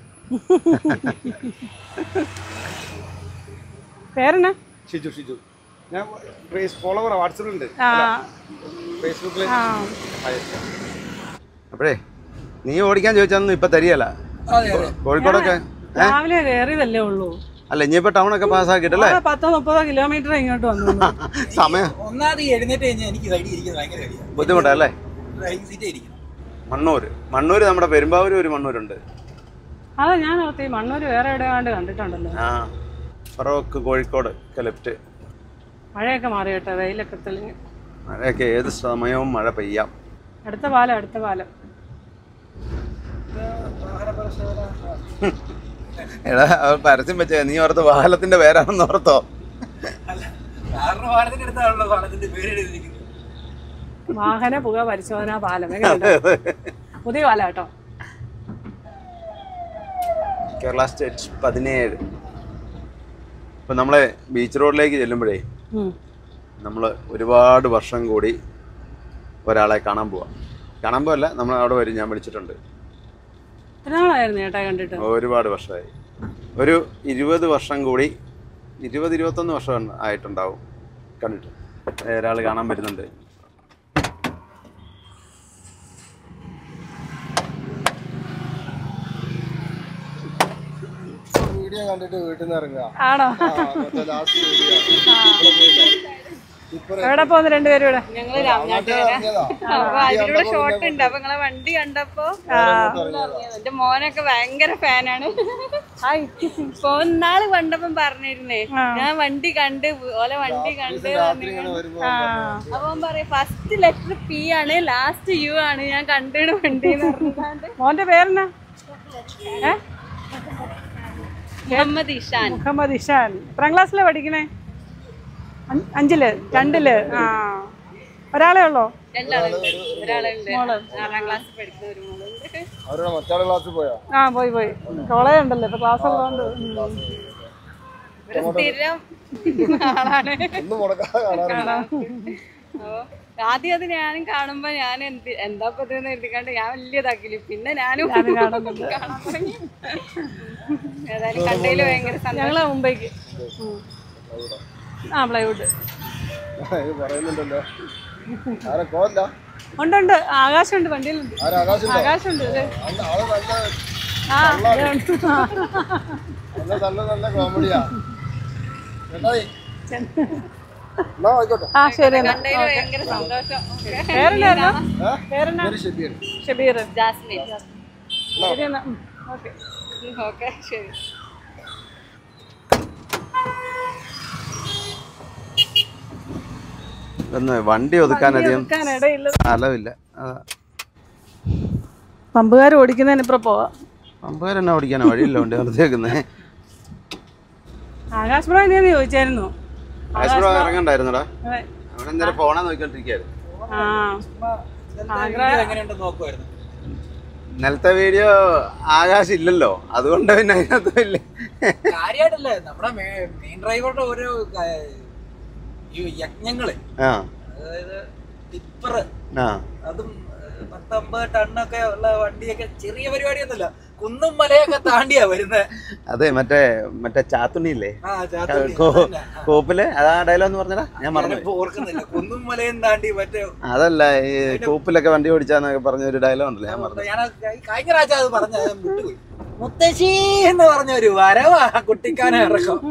പേരെന്നാ ഷിജു ഷിജു ഞാൻ ഫോളോവർ വാട്സപ്പിലുണ്ട് ആ ഫേസ്ബുക്കിൽ ആ അപ്പോഴേ നീ ഓടിക്കാൻ ചോദിച്ചാൽ ഇപ്പൊ തരികയല്ല അതെ അതെ കോഴിക്കോടൊക്കെ രാവിലെ കയറിയതല്ലേ ഉള്ളൂ അല്ല ഇനിയിപ്പോ ടൗണൊക്കെ പാസ്സാക്കിട്ടല്ലേ ആ, പത്തോ മുപ്പതോ കിലോമീറ്റർ ഇങ്ങോട്ട് വന്നു സമയം ഒന്നാമത് ഈ എഴുന്നേറ്റ് കഴിഞ്ഞാൽ എനിക്ക് സൈഡിൽ ഇരിക്കുന്നത് ഭയങ്കര കളിയാണ് ബുദ്ധിമുട്ടല്ലേ ഡ്രൈവിംഗ് സീറ്റേ ഇരിക്കും മണ്ണൂര് മണ്ണൂര് നമ്മുടെ പെരുമ്പാവൂര് ഒരു മണ്ണൂരുണ്ട് അതെ ഞാൻ ഓർത്തി മണ്ണൂര് വേറെ എവിടെയാണ്ട് കണ്ടിട്ടുണ്ടല്ലോ ആ ഫറോക്ക് കോഴിക്കോട് ഒക്കെ ലെഫ്റ്റ് മഴയൊക്കെ മാറി കേട്ടോ വെയിലൊക്കെ തെളിഞ്ഞ് മഴയൊക്കെ ഏത് സമയവും മഴ പെയ്യാം അടുത്ത പാലം അടുത്ത പാലം എടാ അവൻ പരസ്യം വെച്ച നീ ഓർത്ത് വാഹനത്തിന്റെ പേരാണെന്ന് ഓർത്തോ കാരണം പാലത്തിന്റെ അടുത്താണല്ലോ പാലത്തിന്റെ പേര് എഴുതിയിരിക്കുന്നത് വാഹന പുക പരിശോധനാ പാലം എങ്ങനെയുണ്ട് പുതിയ പാലം കേട്ടോ കേരള സ്റ്റേറ്റ് പതിനേഴ് ഇപ്പൊ നമ്മളെ ബീച്ച് റോഡിലേക്ക് ചെല്ലുമ്പോഴേ ഉം. നമ്മൾ ഒരുപാട് വർഷം കൂടി ഒരാളെ കാണാൻ പോവാം കാണാൻ പോവല്ല നമ്മൾ അവിടെ വരും ഞാൻ വിളിച്ചിട്ടുണ്ട് എത്ര നാളായിരുന്നു ചേട്ടാ കണ്ടിട്ട് ഒരുപാട് വർഷമായി ഒരു ഇരുപത് വർഷം കൂടി ഇരുപത് ഇരുപത്തൊന്ന് വർഷം ആയിട്ടുണ്ടാവും കണ്ടിട്ട് ഒരാൾ കാണാൻ വരുന്നുണ്ട് വീഡിയോ കണ്ടിട്ട് വീട്ടിൽ നിന്ന് ഇറങ്ങുക ആണോ ലാസ്റ്റ് വീഡിയോ എവിടെ പോകുന്നു രണ്ടുപേരും ഇവിടെ ഞങ്ങള് രാമനാട്ടുകര അപ്പൊ അതിലൂടെ ഷോട്ട് ഉണ്ട് അപ്പൊ നിങ്ങളെ വണ്ടി കണ്ടപ്പോ എന്റെ മോനൊക്കെ ഭയങ്കര ഫാനാണ് ഇപ്പൊ നാള് കണ്ടപ്പം പറഞ്ഞിരുന്നേ ഞാൻ വണ്ടി കണ്ട് ഓലെ വണ്ടി കണ്ട് വന്നിങ്ങനെ. അപ്പൊ അവൻ പറയും ഫസ്റ്റ് ലെറ്റർ പി ആണ് ലാസ്റ്റ് യു ആണ് ഞാൻ കണ്ടിട്ട് വണ്ടി പറഞ്ഞാണ്ട് മോന്റെ പേരെന്നാ ഏ മുഹമ്മദ് ഇഷാൻ മുഹമ്മദ് ഇഷാൻ എത്രാം ക്ലാസ്സിലാ പഠിക്കണേ അഞ്ച്- അഞ്ചില് രണ്ടില് ആ ഒരാളേ ഉള്ളോ രണ്ടാളുണ്ട് ഒരാളുണ്ട് ആറാം ക്ലാസ്സിൽ പഠിക്കുന്ന ഒരു മോളുണ്ട് അവരുടെ മറ്റാളെ ക്ലാസ്സിൽ പോയാ ആ പോയി പോയി കോളേജ് ഉണ്ടല്ലോ ഇപ്പൊ ക്ലാസ് ഉള്ളതുകൊണ്ട് ഉം. ഒരു സ്ഥിരം ആളാണ് ഒന്നും മുടക്കാതെ കാണാറുണ്ട് അപ്പൊ ആദ്യം അത് ഞാനും കാണുമ്പോ ഞാൻ എന്ത് എന്താ പറ്റുന്ന എഴുതിക്കാണ്ട് ഞാൻ വലിയ ഇതാക്കില്ല പിന്നെ ഞാനും കാണാൻ തുടങ്ങി ഏതായാലും കണ്ടതില് ഭയങ്കര സന്തോഷം ഞങ്ങള് മുംബൈക്ക് ഉം. ആ പ്ലൈവുഡ് ഇത് പറയുന്നുണ്ടല്ലോ ആരെ കോല്ല ഉണ്ട് ഉണ്ട് ആകാശമുണ്ട് വണ്ടിയിലുണ്ട് ആരെ ആകാശം ആകാശമുണ്ട് ഇത്. ആള് നല്ല ആ ഇത് ഉണ്ട്. നല്ല നല്ല നല്ല കോമഡിയാ ചേട്ടായി എന്നാ ആയിക്കോട്ടെ ആ ശരി എന്നാ കണ്ടതില് ഭയങ്കര സന്തോഷം പേരെന്നായിരുന്നു പേരെന്നാ ശരി ഷെബീർ ഷബീർ ജാസ്മിൻ ശരി എന്നാ ഓക്കെ ഓക്കെ ശരി ഒന്ന് വണ്ടി ഒതുക്കാനധികം ഇടയില്ല സ്ഥലമില്ല അതാ. പമ്പുകാർ ഓടിക്കുന്നതിനിപ്പുറം പോവാം പമ്പുകാരെന്നെ ഓടിക്കാനാ വഴിയില്ല വണ്ടി നിർത്തിയേക്കുന്നേ ആകാശ് ബ്രോ ഇനിയെന്ന് ചോദിച്ചായിരുന്നു ആശുപത്രി ഇറങ്ങണ്ടായിരുന്നടാ അതെ. അവിടെ നേരെ ഫോണാ നോക്കിക്കൊണ്ടിരിക്കായിരുന്നു ആ എങ്ങനെയുണ്ടെന്ന് നോക്കുമായിരുന്നു ഇന്നലത്തെ വീഡിയോ ആകാശം ഇല്ലല്ലോ അതുകൊണ്ട് പിന്നെ അതിനകത്ത് വലിയ കാര്യമായിട്ടല്ലേ നമ്മുടെ മെയിൻ ഡ്രൈവറുടെ ഓരോ ക- ഈ യജ്ഞങ്ങള് ആ അതായത് ടിപ്പർ ആ അതും ഏഹ്, പത്തമ്പത് ടണ്ണൊക്കെ ഉള്ള വണ്ടിയൊക്കെ ചെറിയ പരിപാടിയൊന്നുമില്ല കുന്നും മലയൊക്കെ താണ്ടിയാ വരുന്നത് അതെ മറ്റേ മറ്റേ ചാത്തുണ്ണിയില്ലേ ആ ചാത്തുണ്ണി, കോ- അതന്നെ. കോപ്പില് അതാ ഡയലോഗ് എന്ന് പറഞ്ഞടാ ഞാൻ മറന്നു ഞാനിപ്പോ ഓർക്കുന്നില്ല കുന്നും മലയും താണ്ടി മറ്റേ അതല്ല ഈ കൂപ്പിലൊക്കെ വണ്ടി ഓടിച്ചാന്നൊക്കെ പറഞ്ഞ ഒരു ഡയലോഗ് ഉണ്ടല്ലോ ഞാൻ മറന്നു ഞാൻ കഴിഞ്ഞ പ്രാവശ്യം അത് പറഞ്ഞ വിട്ടുപോയി മുത്തശ്ശി എന്ന് പറഞ്ഞ ഒരു വരവാ കുട്ടിക്കാനെ ഇറക്കം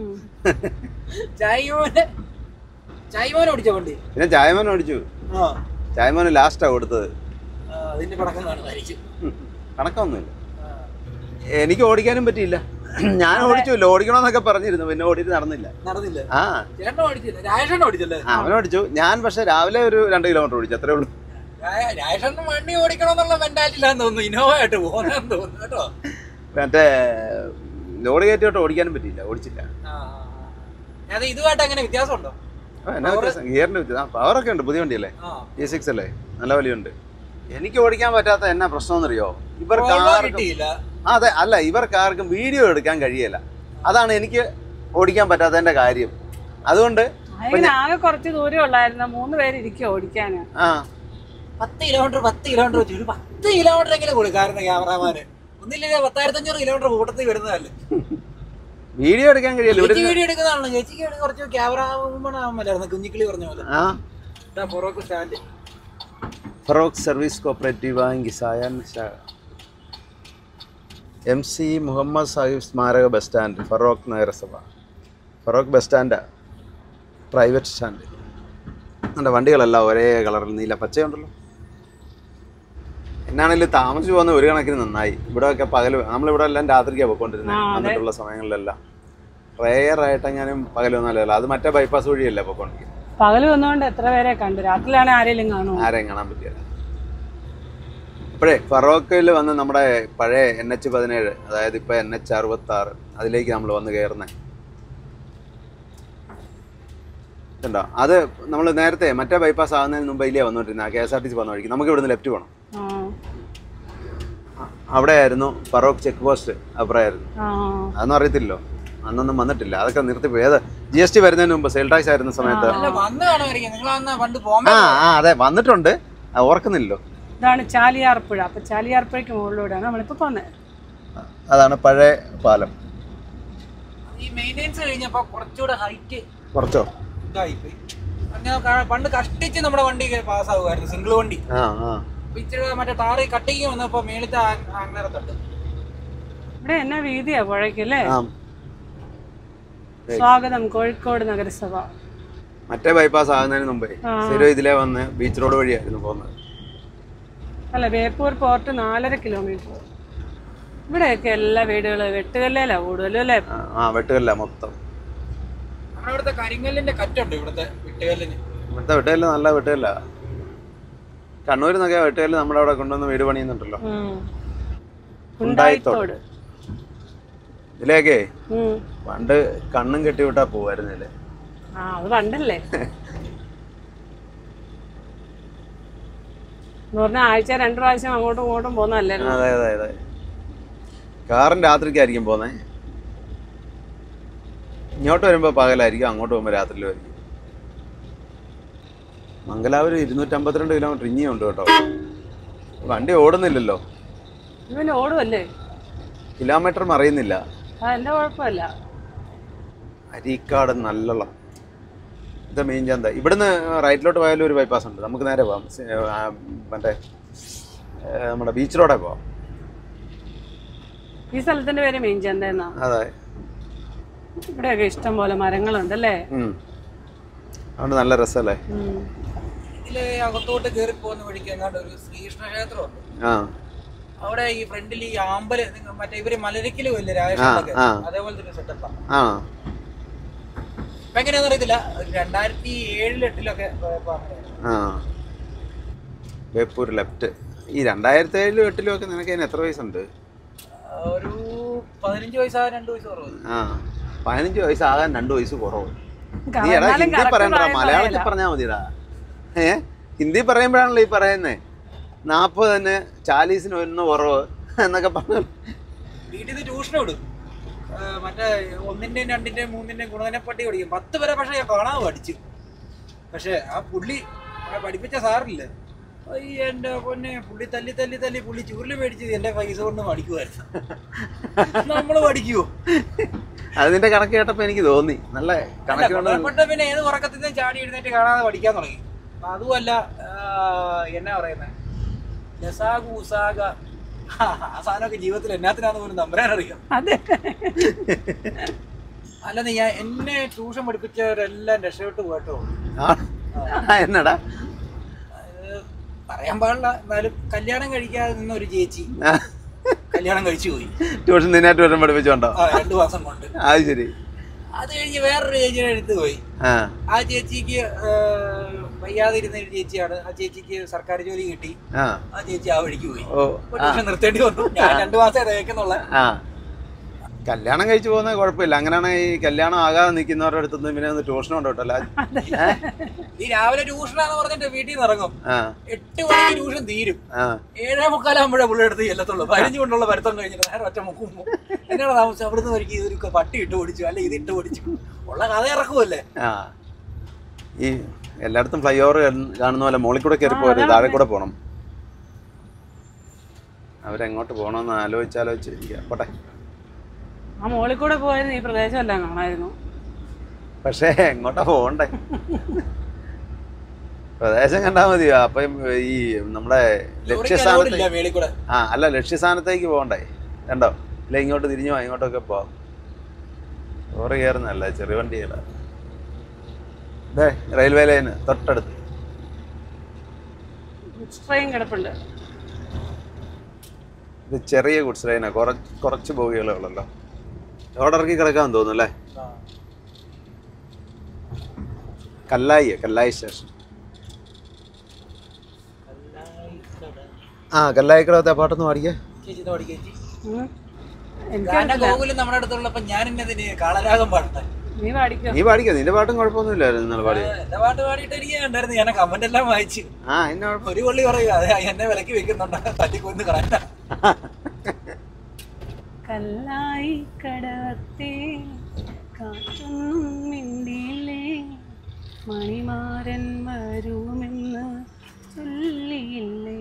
ചായ്മോന് ചായ്മോനെ ഓടിച്ച വണ്ടി പിന്നെ ചായമോൻ ഓടിച്ചു ആ ചായമോന് ലാസ്റ്റാ കൊടുത്തത് ആ, അതിന്റെ പടക്കം കാണുമായിരിക്കും ഉം. കണക്കൊന്നുമില്ല എനിക്ക് ഓടിക്കാനും പറ്റിയില്ല ഞാൻ ഓടിച്ചില്ല ഓടിക്കണമെന്നൊക്കെ പറഞ്ഞിരുന്നു പിന്നെ ഓടിയിട്ട് നടന്നില്ല നടന്നില്ല ആ ചേട്ടൻ ഓടിച്ചില്ല രാജേഷണ്ണ ഓടിച്ചല്ലേ ആ, അവൻ ഓടിച്ചു ഞാൻ പക്ഷെ രാവിലെ ഒരു രണ്ട് കിലോമീറ്റർ ഓടിച്ചു അത്രേ ഉള്ളൂ രാജേഷണ്ണ വണ്ടി ഓടിക്കണം എന്നുള്ള മെന്റാലിറ്റി ഇല്ലാന്ന് തോന്നുന്നു ഇന്നോവ ആയിട്ട് പോകാൻ തോന്നുന്നു കേട്ടോ മറ്റേ ലോഡ് കയറ്റിയോട്ട് ഓടിക്കാനും പറ്റിയില്ല ഓടിച്ചില്ല ആ, ആ, ആ. അത് ഇതുമായിട്ട് എങ്ങനെ വ്യത്യാസമുണ്ടോ ആ, എന്നാ വ്യത്യാസം ഗിയറിന്റെ വ്യത്യാസം ആ പവറൊക്കെ ഉണ്ട് പുതിയ വണ്ടിയല്ലേ ആ ജി സിക്സ് അല്ലേ നല്ല വലിയുണ്ട് എനിക്ക് ഓടിക്കാൻ പറ്റാത്ത എന്നാ പ്രശ്നമെന്നറിയോ ഇവർക്ക് Volvo ആർക്കും കിട്ടിയില്ല ആ, അതെ അല്ല ഇവർക്ക് ആർക്കും വീഡിയോ എടുക്കാൻ കഴിയില്ല അതാണ് എനിക്ക് ഓടിക്കാൻ പറ്റാത്തതിന്റെ കാര്യം അതുകൊണ്ട് അതിന് ആകെ കുറച്ച് ദൂരം ഉള്ളായിരുന്നു മൂന്ന് പേര് ഇരിക്കും ഓടിക്കാന് ആ പത്ത് കിലോമീറ്റർ പത്ത് കിലോമീറ്റർ വെച്ച് ഒരു പത്ത് കിലോമീറ്റർ എങ്കിലും കൊടുക്കാറുണ്ട് ക്യാമറമാന് ഒന്നില്ലെങ്കിൽ പത്തായിരത്തി അഞ്ഞൂറ് കിലോമീറ്റർ കൂട്ടത്തിൽ വരുന്നതല്ലേ വീഡിയോ എടുക്കാൻ കഴിയില്ല ചേച്ചി ഇവിടെ വീഡിയോ എടുക്കുന്നതാണല്ലോ ചേച്ചിക്ക് വേണ്ടി കുറച്ച് ക്യാമറ ആവുമ്പോഴാകുമല്ലായിരുന്നു കുഞ്ഞിക്കിളി പറഞ്ഞ പോലെ ആ ഇതാ Feroke stand Feroke service cooperative bank സായാൻ എം സി മുഹമ്മദ് സാഹിബ് സ്മാരക ബസ് സ്റ്റാൻഡ് ഫറോക്ക് നഗരസഭ ഫറോക്ക് ബസ് സ്റ്റാൻഡാ പ്രൈവറ്റ് സ്റ്റാൻഡ് എൻ്റെ വണ്ടികളെല്ലാം ഒരേ കളറിൽ നീല പച്ചയുണ്ടല്ലോ എന്നാണെങ്കിലും താമസിച്ചു പോകുന്ന ഒരു കണക്കിന് നന്നായി ഇവിടെയൊക്കെ പകൽ നമ്മളിവിടെ എല്ലാം രാത്രിക്കാണ് പോയിക്കൊണ്ടിരുന്നത് വന്നിട്ടുള്ള സമയങ്ങളിലെല്ലാം റെയർ ആയിട്ടെങ്ങാനും പകൽ വന്നാലല്ല അത് മറ്റേ ബൈപ്പാസ് വഴിയല്ലേ പോയിക്കൊണ്ടിരിക്കുന്നത് പകല് വന്നുകൊണ്ട് എത്ര പേരെ കണ്ടു രാത്രിയിലാണ് ആരെങ്കിലും കാണുമോ ആരെയും കാണാൻ പറ്റില്ല ഇപ്പോഴേ ഫറോക്കയിൽ വന്ന് നമ്മുടെ പഴയ എൻ എച്ച് പതിനേഴ് അതായത് ഇപ്പൊ എൻ എച്ച് അറുപത്തി ആറ് അതിലേക്ക് നമ്മൾ വന്ന് കയറുന്നത് ഉണ്ടോ അത് നമ്മൾ നേരത്തെ മറ്റേ ബൈപ്പാസ് ആകുന്നതിന് മുമ്പ് ഇല്ലേ വന്നോണ്ടിരുന്ന K S R T C വന്ന വഴിക്ക് നമുക്ക് ഇവിടുന്ന് ലെഫ്റ്റ് പോകണം ആ അവിടെ ആയിരുന്നു ഫറോക്ക് ചെക്ക് പോസ്റ്റ് അപ്പുറമായിരുന്നു ആ അതൊന്നും അറിയത്തില്ലല്ലോ അന്നൊന്നും വന്നിട്ടില്ല അതൊക്കെ നിർത്തിപ്പോയി ഏത് ജി എസ് ടി വരുന്നതിന് മുമ്പ് സെയിൽ ടാക്സ് ആയിരുന്ന സമയത്ത് അല്ല വന്ന് കാണുമായിരിക്കും നിങ്ങൾ അന്ന് പണ്ട് ആ ബോംബെ ആ അതെ വന്നിട്ടുണ്ട് ആ, ഓർക്കുന്നില്ലല്ലോ ഇതാണ് ചാലിയാർപ്പുഴ അപ്പൊ ചാലിയാർപ്പുഴയ്ക്ക് മുകളിലൂടെയാണ് നമ്മളിപ്പോ പോന്നെ അതാണ് പഴയ പാലം ഈ മെയിൻ്റെനൻസ് കഴിഞ്ഞപ്പോ കുറച്ചുകൂടെ ഹൈറ്റ് കുറച്ചോ ഇതായിപ്പോയി ഞാൻ കാ- പണ്ട് കഷ്ടിച്ച് നമ്മുടെ വണ്ടി പാസ്സാകുമായിരുന്നു സിംഗിൾ വണ്ടി ആ ആ ഇപ്പൊ ഇച്ചിരി മറ്റേ താറി കട്ടിങ് വന്നപ്പോ മേളത്തെ അങ്ങനത്തുണ്ട് ഇവിടെ എന്നാ വീതിയാ പുഴയ്ക്ക് അല്ലേ ആ സ്വാഗതം കോഴിക്കോട് നഗരസഭ മറ്റേ ബൈപ്പാസ് ആകുന്നതിന് മുമ്പേ ആ. സ്ഥിരം ഇതിലേ വന്ന് ബീച്ച് റോഡ് വഴിയായിരുന്നു പോകുന്നത് അല്ല ബേപ്പൂർ പോർട്ട് നാലര കിലോമീറ്റർ ഇവിടെയൊക്കെ എല്ലാ വീടുകളും വെട്ടുകല്ലേലാ കൂടുതലും അല്ലേ ആ, ആ വെട്ടുകല്ല മൊത്തം നമ്മുടെ ഇവിടുത്തെ കരിങ്കല്ലിന്റെ കറ്റുണ്ട് ഇവിടുത്തെ വിട്ടുകല്ലിന് ഇവിടുത്തെ വെട്ടുകല്ല് നല്ല വെട്ടുകല്ല കണ്ണൂരിൽ നിന്നൊക്കെ വെട്ടുകല്ല് നമ്മുടെ അവിടെ കൊണ്ടുവന്ന് വീട് പണിയുന്നുണ്ടല്ലോ ഉം. ഉണ്ടായിത്തോട്. ഉണ്ടായിത്തോട് ഇതിലേക്ക് ഉം. പണ്ട് കണ്ണും കെട്ടിവിട്ടാ പോവായിരുന്നില്ലേ ആ അത് പണ്ടല്ലേ എന്ന് പറഞ്ഞാൽ ആഴ്ച രണ്ടു പ്രാവശ്യം അങ്ങോട്ടും ഇങ്ങോട്ടും പോകുന്നതല്ലായിരുന്നു അതെ അതെ അതെ കാറും രാത്രിക്കായിരിക്കും പോന്നെ ഇങ്ങോട്ട് വരുമ്പോൾ പകലായിരിക്കും അങ്ങോട്ട് പോകുമ്പോൾ രാത്രിയിലുമായിരിക്കും മംഗലാപുരം ഇരുന്നൂറ്റമ്പത്തിരണ്ട് കിലോമീറ്റർ ഇനിയും ഉണ്ട് കേട്ടോ വണ്ടി ഓടുന്നില്ലല്ലോ ഇവന് ഓടുമല്ലേ കിലോമീറ്റർ മറിയുന്നില്ല ആ എന്റെ കുഴപ്പമില്ല അരീക്കാട് നല്ലോളം ഇത് മെയിൻ ചന്ത ഇവിടുന്ന് റൈറ്റിലോട്ട് പോയാലും ഒരു ബൈപ്പാസ് ഉണ്ട് നമുക്ക് നേരെ പോവാം സി- ആ, മറ്റേ ഏ, നമ്മുടെ ബീച്ച് റോഡേ പോവാം ഈ സ്ഥലത്തിന്റെ പേര് മെയിൻ ചന്ത എന്നാ അതെ ഇവിടെയൊക്കെ ഇഷ്ടം പോലെ മരങ്ങളുണ്ട് അല്ലേ ഉം. അതുകൊണ്ട് നല്ല രസമല്ലേ ഉം. ഇതില് അകത്തോട്ട് കയറി പോകുന്ന വഴിക്ക് എങ്ങാണ്ട് ഒരു ശ്രീകൃഷ്ണ ക്ഷേത്രമുണ്ട് ആ അവിടെ ഈ ഫ്രണ്ടിൽ ഈ ആമ്പല് നിങ്ങ- മറ്റേ ഇവര് മലരിക്കല് വല്ല രാജേഷൊക്കെ ആ. അതേപോലത്തെ ഒരു സെറ്റപ്പാണ് ആ ഇപ്പൊ എങ്ങനെയാന്ന് അറിയത്തില്ല ഒരു രണ്ടായിരത്തി ഏഴില് എട്ടിലൊക്കെ പോയപ്പോ അങ്ങനെയായിരുന്നു. ആ ബേപ്പൂർ ലെഫ്റ്റ് ഈ രണ്ടായിരത്തി ഏഴിലും എട്ടിലും ഒക്കെ നിനക്ക് അതിന് എത്ര വയസ്സുണ്ട് ആ, ഒരു പതിനഞ്ച് വയസ്സാ രണ്ട് വയസ്സ് കുറവ് ആ പതിനഞ്ച് വയസ്സാകാൻ രണ്ട് വയസ്സ് കുറവ് നീ എടാ എന്നാലും ഹിന്ദി correct പറയണ്ടടാ പ്രായം മലയാളത്തിൽ പറയല. പറഞ്ഞാൽ മതിടാ ഏ ഹിന്ദി പറയുമ്പോഴാണല്ലോ ഈ പറയുന്നേ നാൽപ്പതിന് ചാലീസിന് ഒന്ന് കുറവ് എന്നൊക്കെ പറഞ്ഞു വീട്ടിൽ നിന്ന് ട്യൂഷൻ വിടും ആ, മറ്റേ ഒന്നിന്റെയും രണ്ടിന്റെയും മൂന്നിന്റെയും ഗുണനെ പട്ടി പഠിക്കും പത്ത് വരെ പക്ഷെ ഞാൻ കാണാൻ പഠിച്ചു പക്ഷെ ആ പുള്ളി ആ പഠിപ്പിച്ച സാറില്ലേ അയ്യ എന്റെ പൊന്നെ പുള്ളി തല്ലി തല്ലി തല്ലി പുള്ളി ചുരുള് മേടിച്ചത് എന്റെ പൈസ കൊണ്ട് പഠിക്കുമായിരുന്നു നമ്മള് പഠിക്കുവോ അതിന്റെ കണക്ക് കേട്ടപ്പോ എനിക്ക് തോന്നി നല്ല കണക്ക് കൊണ്ട് കൊല്ലപ്പെട്ട പിന്നെ ഏത് ഉറക്കത്തിൽ നിന്ന് ചാടി എഴുന്നേറ്റ് കാണാതെ പഠിക്കാൻ തുടങ്ങി അപ്പൊ അതുമല്ല ആ, എന്നാ പറയുന്നത് ലസാഗു ഉസാഗ ആ സാധനമൊക്കെ ജീവിതത്തിൽ എന്നാത്തിനാന്ന് പോലും നമ്പരാൻ അറിയാം അതെ അല്ലെന്ന് ഞാൻ എന്നെ ട്യൂഷൻ പഠിപ്പിച്ചവരെല്ലാം രക്ഷപ്പെട്ട് പോയിട്ടോ ആ, എന്നടാ അത് പറയാൻ പാടില്ല എന്നാലും കല്യാണം കഴിക്കാതെ നിന്ന ഒരു ചേച്ചി ആ, കല്യാണം കഴിച്ചു പോയി ട്യൂഷൻ നിന്നെ ട്യൂഷൻ പഠിപ്പിച്ചോണ്ടോ ആ രണ്ടു മാസം കൊണ്ട് അത് ശരി അത് കഴിഞ്ഞ് വേറൊരു ചേച്ചിയുടെ അടുത്ത് പോയി ആ ആ ചേച്ചിക്ക് വയ്യാതിരുന്ന ഒരു ചേച്ചിയാണ് ആ ചേച്ചിക്ക് സർക്കാർ ജോലി കിട്ടി ആ ആ ചേച്ചി ആ വഴിക്ക് പോയി ഓ ഇപ്പൊ ട്യൂഷൻ നിർത്തേണ്ടി വന്നു ഞാൻ രണ്ടു മാസം തേക്കുന്നുള്ള ആ കല്യാണം കഴിച്ചു പോകുന്നത് കുഴപ്പമില്ല അങ്ങനെയാണ് ഈ കല്യാണം ആകാതെ നിൽക്കുന്നവരുടെ അടുത്തുനിന്ന് പിന്നെ ഒന്ന് ട്യൂഷൻ കൊണ്ടോട്ടല്ല ഈ രാവിലെ ട്യൂഷനാന്ന് പറഞ്ഞിട്ട് വീട്ടിൽ നിന്ന് ഇറങ്ങും ആ എട്ട് മണിക്ക് ട്യൂഷൻ തീരും ആ ഏഴേ മുക്കാലാകുമ്പോഴേ പുള്ളി എടുത്ത് ചെല്ലത്തുള്ളൂ പതിനഞ്ച് കൊണ്ടുള്ള വരുത്തം കഴിഞ്ഞിട്ട് നേരെ ഒറ്റ മുക്കും എന്നാണ് താമസം അവിടുന്ന് ഒരിക്കൽ ഇതൊരു പട്ടി ഇട്ട് ഓടിച്ചു അല്ലെ ഇത് ഇട്ട് ഓടിച്ചു ഉള്ള കഥ ഇറക്കുമല്ലേ ആ ഈ എല്ലായിടത്തും ഫ്ലൈ ഓവർ കാണുന്ന പോലെ മുകളിൽ കൂടെ കയറി പോയത് താഴെ കൂടെ പോകണം അവരെങ്ങോട്ട് പോകണമെന്ന് ആലോചിച്ചാലോചിച്ച് ഇരിക്കുക പോട്ടെ ആ മോളിൽ കൂടെ പോയത് ഈ പ്രദേശം എല്ലാം കാണായിരുന്നു പക്ഷേ എങ്ങോട്ടാ പോകണ്ടേ പ്രദേശം കണ്ടാൽ മതി അപ്പം ഈ നമ്മുടെ ലക്ഷ്യസ്ഥാനത്ത് ലോറില്ല മേളിൽ കൂടെ ആ അല്ല ലക്ഷ്യസ്ഥാനത്തേക്ക് പോകണ്ടേ കണ്ടോ ഇല്ല ഇങ്ങോട്ട് തിരിഞ്ഞു പോവാം ഇങ്ങോട്ടൊക്കെ പോവാം ലോറി കയറുന്നല്ല ചെറിയ വണ്ടിയല്ല ഇതേ റെയിൽവേ ലൈന് തൊട്ടടുത്ത് ട്രെയിൻ കിടപ്പുണ്ട് ഇത് ചെറിയ ഗുഡ്സ് ലൈനാ കുറച്ച് കുറച്ച് ബോഗികളേ ഉള്ളല്ലോ ഓർഡർക്ക് കിടക്കാൻ തോന്നുന്നു അല്ലേ കല്ലായി കല്ലായി സ്റ്റേഷൻ ആ കല്ലായിക്കടത്തെ പാട്ടൊന്ന് പാടിക്കേ ചേച്ചി ഇത് ഓടി ചേച്ചി ഉം. ഗാന എനിക്കറിയില്ല ഗോകുലം നമ്മുടെ അടുത്തുള്ളപ്പോ ഞാൻ എന്നതിന് കാളരാഗം പാടട്ടെ നീ പാടിക്കോ നീ പാടിക്കോ നിന്റെ പാട്ടും കുഴപ്പമൊന്നുമില്ലായിരുന്നു ഇന്നലെ പാടി എന്റെ പാട്ട് പാടിയിട്ട് എനിക്ക് ഉണ്ടായിരുന്നു ഞാൻ കമന്റ് എല്ലാം വായിച്ചു ആ എന്നെ കുഴപ്പം ഒരു പള്ളി പറയുക "അതെ, എന്നെ വിലക്ക് വെക്കുന്നുണ്ട് തട്ടിക്കൊന്ന് കളയാ കല്ലായി കടവത്തെ കാറ്റൊന്നും മിണ്ടിയില്ലേ മണിമാരൻ വരുമെന്ന് ചൊല്ലിയില്ലേ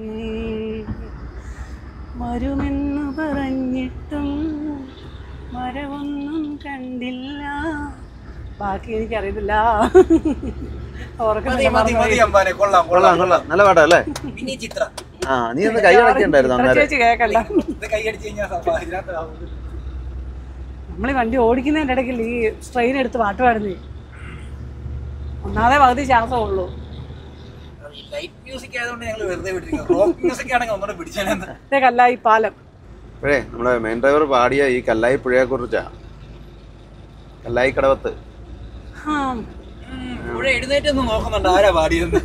വരുമെന്ന് പറഞ്ഞിട്ടും മരമൊന്നും കണ്ടില്ല ബാക്കി എനിക്കറിയത്തില്ല മതി ഓർക്കുന്നില്ല, മതി മതി മറന്നുപോയി. അമ്പാനെ കൊള്ളാം കൊള്ളാം കൊള്ളാം നല്ല പാട്ടാ അല്ലേ പിന്നെ ഈ ചിത്രം ആ നീ ഒന്ന് കൈ അടക്കണ്ടായിരുന്നു ഇത്ര അന്നേരം ചേച്ചി കേക്കണ്ട ഇത് കൈയടിച്ച് കഴിഞ്ഞാൽ സംഭവം ഇതിനകത്ത് ആവും. നമ്മൾ ഈ വണ്ടി ഓടിക്കുന്നതിൻ്റെ ഇടയ്ക്കില്ല ഈ ട്രെയിൻ എടുത്ത് പാട്ട് പാടുന്നേ ഒന്നാമതേ പകുതി ശ്വാസം ഉള്ളൂ ഈ ലൈറ്റ് മ്യൂസിക് ആയതുകൊണ്ട് ഞങ്ങൾ വെറുതെ വിട്ടിരിക്കും റോക്ക് മ്യൂസിക് ആണെങ്കിൽ ഒന്നുകൂടെ പിടിച്ചാലെന്ന് ഇതേ കല്ലായി പാലം ഇപ്പോഴേ നമ്മുടെ മെയിൻ ഡ്രൈവർ പാടിയ ഈ കല്ലായി പുഴയെ കുറിച്ചാ കല്ലായി കടവത്ത് ആ, ഇവിടെ എഴുന്നേറ്റ് ഒന്ന് നോക്കുന്നുണ്ട് ആരാ പാടിയെന്ന്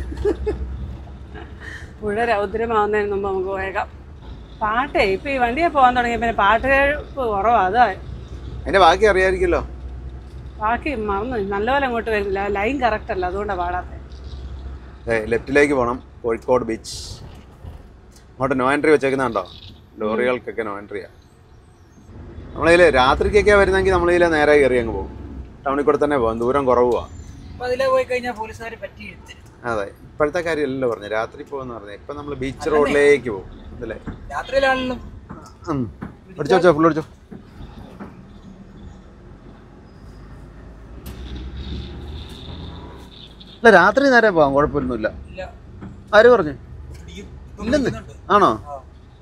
പുഴ രൗദ്രമാവുന്നതിന് മുമ്പ് നമുക്ക് പോയേക്കാം പാട്ടേ ഇപ്പൊ ഈ വണ്ടിയെ പോകാൻ തുടങ്ങിയ പിന്നെ പാട്ട് കേൾപ്പ് കുറവാ അതാ അതിന്റെ ബാക്കി അറിയാമായിരിക്കുമല്ലോ ബാക്കി മറന്നു നല്ലപോലെ അങ്ങോട്ട് വരുന്നില്ല ലൈൻ കറക്റ്റ് അല്ല അതുകൊണ്ടാണ് പാടാത്തത് ഏ, ലെഫ്റ്റിലേക്ക് പോകണം കോഴിക്കോട് ബീച്ച് അങ്ങോട്ട് നോ എൻട്രി വെച്ചേക്കുന്നുണ്ടോ ലോറികൾക്കൊക്കെ നോ എൻട്രിയാ നമ്മളിതിൽ രാത്രിക്കൊക്കെ വരുന്നെങ്കിൽ നമ്മളിതിൽ നേരെ കയറി അങ്ങ് പോകും ടൗണിൽ കൂടെ തന്നെ പോകാം ദൂരം കുറവാ അപ്പൊ അതിലെ പോയി കഴിഞ്ഞാൽ പോലീസുകാർ പറ്റി എടുത്തിരും അതെ ഇപ്പോഴത്തെ കാര്യമല്ലല്ലോ പറഞ്ഞു രാത്രി പോകുമെന്ന് പറഞ്ഞത് ഇപ്പം നമ്മൾ ബീച്ച് റോഡിലേക്ക് പോകും അല്ലേ രാത്രിയിലാണെങ്കിലും ഉം. അടിച്ചോ അടിച്ചോ ഫുൾ അടിച്ചോ അല്ല രാത്രി നേരെ പോകാം കുഴപ്പമൊന്നുമില്ല ഇല്ല ആര് പറഞ്ഞു പിടിക്കും. ഇപ്പം ഇല്ലെന്ന് പിടിക്കുന്നുണ്ട്. ആണോ ആ.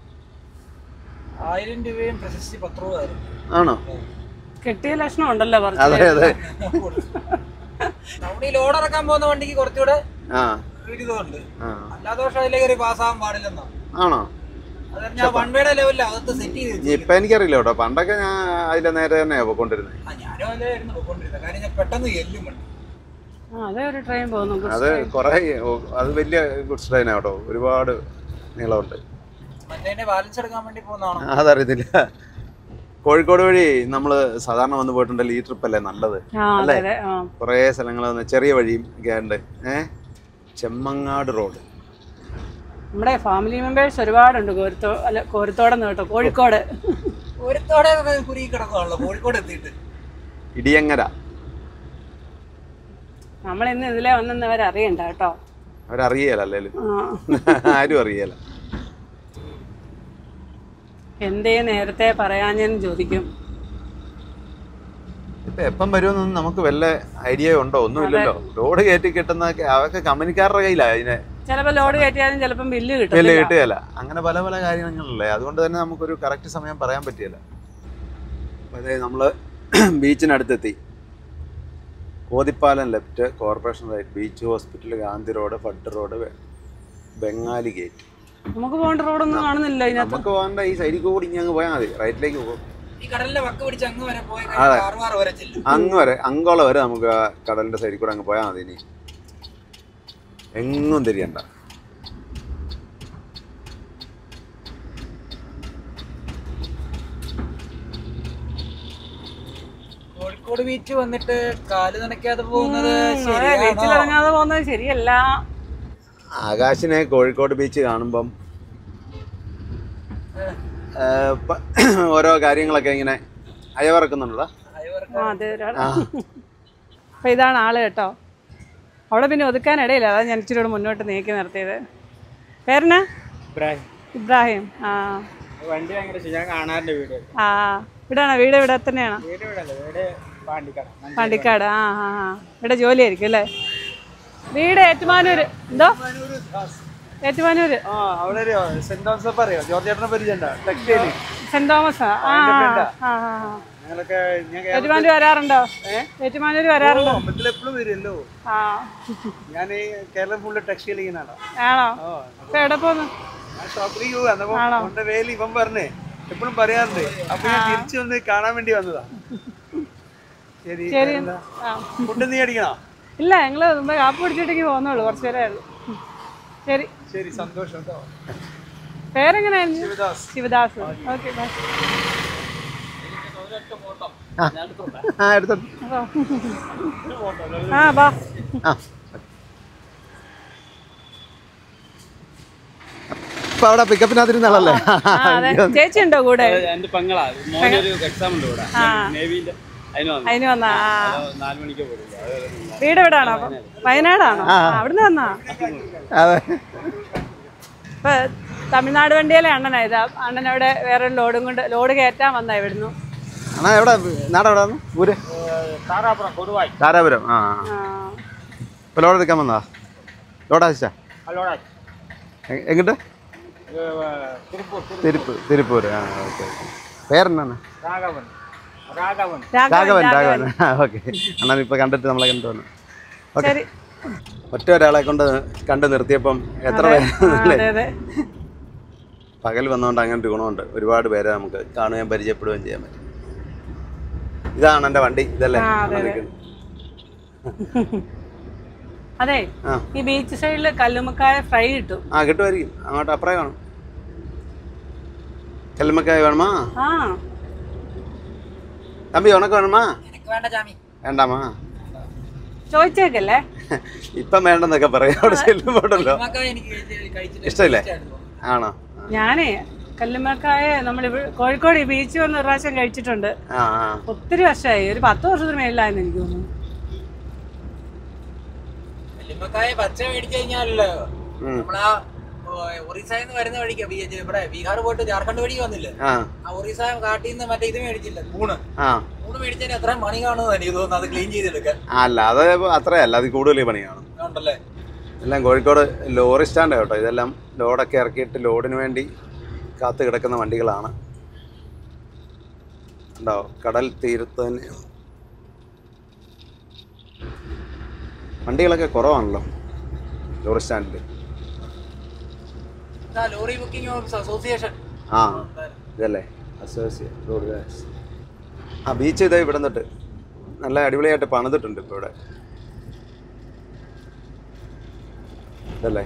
ആയിരം രൂപയും പ്രശസ്തി പത്രവും ആയിരുന്നു ആണോ കെട്ടിയ ലക്ഷണം ഉണ്ടല്ലോ അതെ കുറച്ച് അതെ ടൗണിൽ ലോഡ് ഇറക്കാൻ പോകുന്ന വണ്ടിക്ക് കുറച്ചുകൂടെ ആ ഒരിതുണ്ട് ആ അല്ലാത്ത പക്ഷം അതിലേക്ക് കയറി പാസ്സാകാൻ പാടില്ലെന്നോ ആണോ അത് ഞാൻ വൺ വേയുടെ ലെവലിൽ അകത്ത് സെറ്റ് ചെയ്ത് ഇനി വെച്ചിരിക്കുന്നു. ഇപ്പൊ എനിക്കറിയില്ല കേട്ടോ പണ്ടൊക്കെ ഞാൻ അതിലെ നേരെ തന്നെയാ പോയിക്കൊണ്ടിരുന്നത് ആ ഞാനും അതിലായിരുന്നു പോയിക്കൊണ്ടിരുന്നത് കാര്യം ഞാൻ പെട്ടെന്ന് എല്ലും വണ്ടി ആ അതേ ഒരു ട്രെയിൻ പോകുന്നു അത് കുറെ അത് വലിയ ഗുഡ്സ് ട്രെയിനാ കേട്ടോ ഒരുപാട് നീളമുണ്ട് മറ്റേ ബാലൻസ് എടുക്കാൻ വേണ്ടി പോകുന്നതാണോ അതറിയത്തില്ല കോഴിക്കോട് വഴി നമ്മൾ സാധാരണ വന്ന് പോയിട്ടുണ്ടല്ലോ ഈ ട്രിപ്പ് അല്ലേ നല്ലത് ആ അതെ അതെ ആ കുറേ സ്ഥലങ്ങൾ വന്ന് ചെറിയ വഴിയും ഒക്കെ ഉണ്ട് ഏ ചെമ്മങ്ങാട് റോഡ് നമ്മുടെ ഫാമിലി മെമ്പേഴ്സ് ഒരുപാടുണ്ട് കോരത്തോ അല്ല കോരത്തോടെന്ന് കേട്ടോ കോഴിക്കോട് ഒരുത്തോടെ കുരുങ്ങി കിടക്കുവാണല്ലോ കോഴിക്കോട് എത്തിയിട്ട് ഇടിയങ്ങര നമ്മൾ ഇന്ന് ഇതിലെ വന്നെന്നവർ അറിയണ്ട കേട്ടോ അവരറിയല അല്ലേലും ആ ആരും അറിയല എന്തേ നേരത്തെ പറയാഞ്ഞെന്ന് ചോദിക്കും ഇപ്പൊ എപ്പം വരുമെന്നൊന്നും നമുക്ക് വല്ല ഐഡിയ ഉണ്ടോ ഒന്നുമില്ലല്ലോ റോഡ് കയറ്റി കിട്ടുന്ന അതൊക്കെ കമ്പനിക്കാരുടെ കയ്യിലാ അതിനെ ചിലപ്പോൾ ലോഡ് കയറ്റിയാലും ചിലപ്പം ബില്ല് വലിയ കിട്ടും കിട്ടുകയല്ല അങ്ങനെ പല പല കാര്യങ്ങളല്ലേ അതുകൊണ്ട് തന്നെ നമുക്കൊരു കറക്റ്റ് സമയം പറയാൻ പറ്റിയല്ല അപ്പൊ അതെ നമ്മള് ബീച്ചിനടുത്തെത്തി Kothippalam left corporation right beach hospital Gandhi road ഫഡ് റോഡ് ബെ- ബംഗാലി ഗേറ്റ് നമുക്ക് പോകേണ്ട റോഡൊന്നും കാണുന്നില്ല ഇതിനകത്ത് നമുക്ക് പോകേണ്ട ഈ സൈഡിൽ കൂടി ഇങ്ങനെ അങ്ങ് പോയാൽ മതി റൈറ്റിലേക്ക് പോകും ഈ കടലിലെ വക്ക് പിടിച്ച് അങ്ങ് വരെ പോയി അതെ. കഴിഞ്ഞാൽ ആറുമാറ് വരെ ചെല്ലും അങ്ങ് വരെ അങ്കോളം വരെ നമുക്ക് ആ കടലിന്റെ സൈഡിൽ കൂടെ അങ്ങ് പോയാൽ മതി ഇനി എങ്ങും തിരിയണ്ട കോഴിക്കോട് ബീച്ച് വന്നിട്ട് കാല് നനയ്ക്കാതെ പോകുന്നത് അതെ ശരിയാണോ? ബീച്ചിലിറങ്ങാതെ പോകുന്നത് ശരിയല്ല ആകാശിനെ കോഴിക്കോട് ബീച്ച് കാണുമ്പം ഏ, പ- ഓരോ കാര്യങ്ങളൊക്കെ ഇങ്ങനെ അയവിറക്കുന്നുണ്ടോ അയവർക്ക് ആ അതെ ഒരാൾ അപ്പൊ ഇതാണ് ആള് കേട്ടോ അവിടെ പിന്നെ ഒതുക്കാനിടയില്ല അതാ ഞാൻ ഇച്ചിരി കൂടെ മുന്നോട്ട് നീക്കി നിർത്തിയത് പേരനാ ഇബ്രാഹിം ആ വണ്ടി ഭയങ്കര ഇഷ്ടം. ഞാൻ കാണാറുണ്ട് വീഡിയോ ആ ഇവിടെയാണോ വീട് ഇവിടെ തന്നെയാണോ വീട് ഇവിടെ അല്ല വീട് പാണ്ടിക്കാട് പാണ്ടിക്കാട് ആ ആ ആ ഇവിടെ ജോലിയായിരിക്കും അല്ലേ വീട് ഏറ്റുമാനൂര് എന്തോ ഏറ്റുമാനൂര് ആ അവിടെ ഒരു സെന്റ് തോമസ് അപ്പ് അറിയോ ജോർജ് ചേട്ടനെ പരിചയമുണ്ടോ ടെക്സ്റ്റൈല് സെന്റ് തോമസ് ആ ആ ആ, ആ ആ. ഞങ്ങളൊക്കെ ഞാൻ ഏറ്റുമാനൂര് വരാറുണ്ടോ ഏറ്റുമാനൂര് വരാറുണ്ടോ കേരളത്തിൽ എപ്പോഴും വരുമല്ലോ ആ ഞാൻ ഈ കേരളം ഫുള്ള് ടെക്സ്റ്റൈൽ ചെയ്യുന്നതാണോ ആണോ ഇപ്പൊ എവിടെ പോന്നു ഞാൻ ഷോപ്പിലേക്ക് പോവാ എന്നപ്പോ അവന്റെ വേലി ഇവൻ പറഞ്ഞേ എപ്പോഴും പറയാറുണ്ട് അപ്പൊ ഞാൻ തിരിച്ചു വന്ന് കാണാൻ വേണ്ടി വന്നതാ ശരി ശരി എന്താ? ആ ഫുഡ് നീ അടിക്കണോ ഇല്ല ഞങ്ങള് മുമ്പ് കാപ്പ് പിടിച്ചിട്ടേക്ക് പോകുന്നുള്ളൂ കുറച്ച് നേരമേ ഉള്ളൂ ശരി ശരി സന്തോഷം കേട്ടോ പേരെങ്ങനെയായിരുന്നു ശിവദാസ് ശിവദാസ് ഓക്കെ ബൈ ആ എടുത്തോ ആ ബാ ആ ഇപ്പൊ അവിടെ പിക്കപ്പിനകത്തിരുന്ന ആളല്ലേ ആ അതെ ചേച്ചി ഉണ്ടോ കൂടെ എന്റെ പെങ്ങളാ മോനൊരു എക്സാം ഉണ്ട് ഇവിടെ ആ നേവിന്റെ അതിന് വന്നു അതിന് വന്നാ ആ നാല് മണിക്ക് പോയില്ല വീട് എവിടാണോ അപ്പം വയനാടാണോ ആ, അവിടുന്ന് വന്നാ അതെ ഇപ്പൊ തമിഴ്നാട് വണ്ടിയിലെ അണ്ണനാ ഇത് അണ്ണൻ അവിടെ വേറെ ലോഡും കൊണ്ട് ലോഡ് കയറ്റാൻ വന്നാ ഇവിടുന്ന് അണ്ണാ എവിടെ നാട് എവിടെ വന്നു ഊര് താറാപുരം കൊടുവായി താരാപുരം ആ ആ ഇപ്പൊ ലോഡ് എടുക്കാൻ വന്നതാ ലോഡാശിച്ചാ അല്ലോടാ എങ്ങോട്ട് തിരുപ്പൂർ തിരുപ്പ് തിരുപ്പൂര് ആ ഓക്കെ പേരെന്നാണ് രാഘവൻ രാഘവൻ രാഘവൻ രാഘവൻ രാഘവൻ ഓക്കെ അണ്ണൻ ഇപ്പൊ കണ്ടിട്ട് നമ്മളെ കണ്ടു വന്നു ഓക്കെ ശരി ഒറ്റ ഒരാളെ കൊണ്ട് കണ്ട് നിർത്തിയപ്പം എത്ര ആ, പേര് അതെ അതെ പകൽ വന്നുകൊണ്ട് അങ്ങനെ ഒരു ഗുണമുണ്ട് ഒരുപാട് പേരെ നമുക്ക് കാണുകയും പരിചയപ്പെടുകയും ചെയ്യാൻ പറ്റും ഇതാണ് എൻ്റെ വണ്ടി ഇതല്ലേ ആ, അതെ, അണ്ണൻ അതെ. നിൽക്കുന്നത്. അതെ ആ. ഈ ബീച്ച് സൈഡില് കല്ലുമ്മക്കായ ഫ്രൈ കിട്ടും ആ കിട്ടുമായിരിക്കും അങ്ങോട്ട് അപ്പുറേ കാണും കല്ലുമ്മക്കായ വേണമാ ആ തമ്പി ഉണക്ക് വേണമാ എനിക്ക് വേണ്ട ജാമി വേണ്ടാമാ ചോദിച്ചേക്കല്ലേ ഇപ്പം വേണ്ടെന്നൊക്കെ പറയാം അവിടെ ചെല്ലുമ്പോണ്ടല്ലോ നമുക്ക് എനിക്ക് കഴിച്ച് കഴിച്ചിട്ട് ഇഷ്ടമില്ലേ ഇഷ്ടമായിരുന്നു. ആണോ ഞാനേ കല്ലുമ്മക്കായ നമ്മൾ കോഴിക്കോട് ഈ ബീച്ച് വന്ന് ഒരു പ്രാവശ്യം കഴിച്ചിട്ടുണ്ട് ആ ആ ഒത്തിരി വർഷമായി ഒരു പത്ത് വർഷത്തിന് മേലിലായെന്ന് എനിക്ക് തോന്നുന്നു വല്യമ്മക്കായ പച്ച മേടിച്ചു കഴിഞ്ഞാലല്ലോ ഉം. നമ്മളാ ഒറീസയിൽ നിന്ന് വരുന്ന വഴിക്ക് ബി- ഇവിടെ ബീഹാർ പോയിട്ട് ജാർഖണ്ഡ് വഴിക്ക് വന്നില്ലേ ആ ആ ഒറീസ കാട്ടിൽ നിന്ന് മറ്റേ ഇത് മേടിച്ചില്ല കൂണ് ആ കൂണ് മേടിച്ചതിന് എത്ര മണി കാണുമെന്ന് എനിക്ക് തോന്നുന്നു അത് ക്ലീൻ ചെയ്തെടുക്കാൻ അല്ല അത് അത്രയല്ല അത് കൂടുതൽ പണി കാണും ഉണ്ടല്ലേ എല്ലാം കോഴിക്കോട് ലോറി സ്റ്റാൻഡ് കേട്ടോ ഇതെല്ലാം ലോഡൊക്കെ ഇറക്കിയിട്ട് ലോഡിന് വേണ്ടി കാത്തു കിടക്കുന്ന വണ്ടികളാണ് ഉണ്ടോ കടൽ തീരത്ത് തന്നെ വണ്ടികളൊക്കെ കുറവാണല്ലോ ലോറി സ്റ്റാൻഡിൽ ഇതാ ലോറി ബുക്കിംഗ് ഓഫീസ് അസോസിയേഷൻ ആ ഇതല്ലേ അസോസിയേറ്റ് റോഡ് ഗാസ് ആ ബീച്ച് ഇതേ ഇവിടെ നിന്നിട്ട് നല്ല അടിപൊളിയായിട്ട് പണിതിട്ടുണ്ട് ഇപ്പോൾ ഇവിടെ ഇതല്ലേ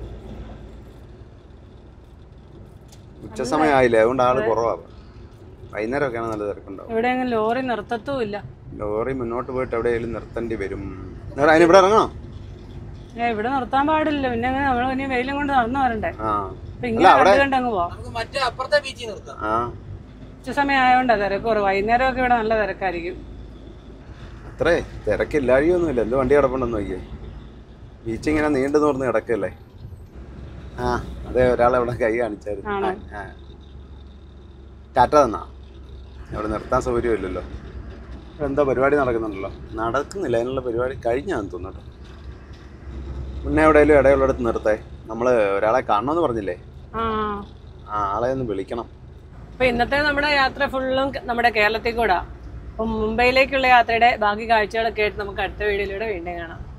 ഉച്ച സമയമായില്ലേ അതുകൊണ്ട് ആള് കുറവാണ് വൈകുന്നേരമൊക്കെയാണ് നല്ല തിരക്കുണ്ടാവും എവിടെയെങ്കിലും ലോറി നിർത്തത്തും ഇല്ല ലോറി മുന്നോട്ട് പോയിട്ട് എവിടെയെങ്കിലും നിർത്തേണ്ടി വരും നേരെ അതിനിവിടെ ഇറങ്ങണോ ഏ ഇവിടെ നിർത്താൻ പാടില്ല പിന്നെ എങ്ങനെ നമ്മൾ ഇനി വെയിലും കൊണ്ട് നടന്നു വരണ്ടേ ആ അപ്പൊ അല്ല ഇങ്ങനെ അവിടെ കണ്ടു കണ്ടങ്ങ് പോവാം നമുക്ക് മറ്റേ അപ്പുറത്തെ ബീച്ചിൽ നിർത്താം ആ ഉച്ച സമയം ആയതുകൊണ്ടാ തിരക്ക് കുറവ് വൈകുന്നേരമൊക്കെ ഇവിടെ നല്ല തിരക്കായിരിക്കും അത്രേ തിരക്കില്ലാഴിയൊന്നുമില്ല എന്ത് വണ്ടി കിടപ്പുണ്ടെന്ന് നോക്കിയേ ബീച്ച് ഇങ്ങനെ നീണ്ടു നൂർന്ന് കിടക്കല്ലേ ആ അതെ ഒരാളവിടെ കൈ കാണിച്ചായിരുന്നു ആണോ? ആ, ആ. ടാറ്റ തന്നാ അവിടെ നിർത്താൻ സൗകര്യമില്ലല്ലോ എന്തോ പരിപാടി നടക്കുന്നുണ്ടല്ലോ നടക്കുന്നില്ല അതിനുള്ള പരിപാടി കഴിഞ്ഞാന്ന് തോന്നുന്നു കേട്ടോ മുന്നേ എവിടെയെങ്കിലും ഇടയുള്ളിടത്ത് നിർത്തേ നമ്മൾ ഒരാളെ കാണണമെന്ന് പറഞ്ഞില്ലേ ആ ആ ആളെ ഒന്ന് വിളിക്കണം അപ്പൊ ഇന്നത്തെ നമ്മുടെ യാത്ര ഫുള്ളും നമ്മുടെ കേരളത്തിൽ കൂടാ അപ്പം മുംബൈയിലേക്കുള്ള യാത്രയുടെ ബാക്കി കാഴ്ചകളൊക്കെ ആയിട്ട് നമുക്ക് അടുത്ത വീഡിയോയിലൂടെ വീണ്ടും കാണാം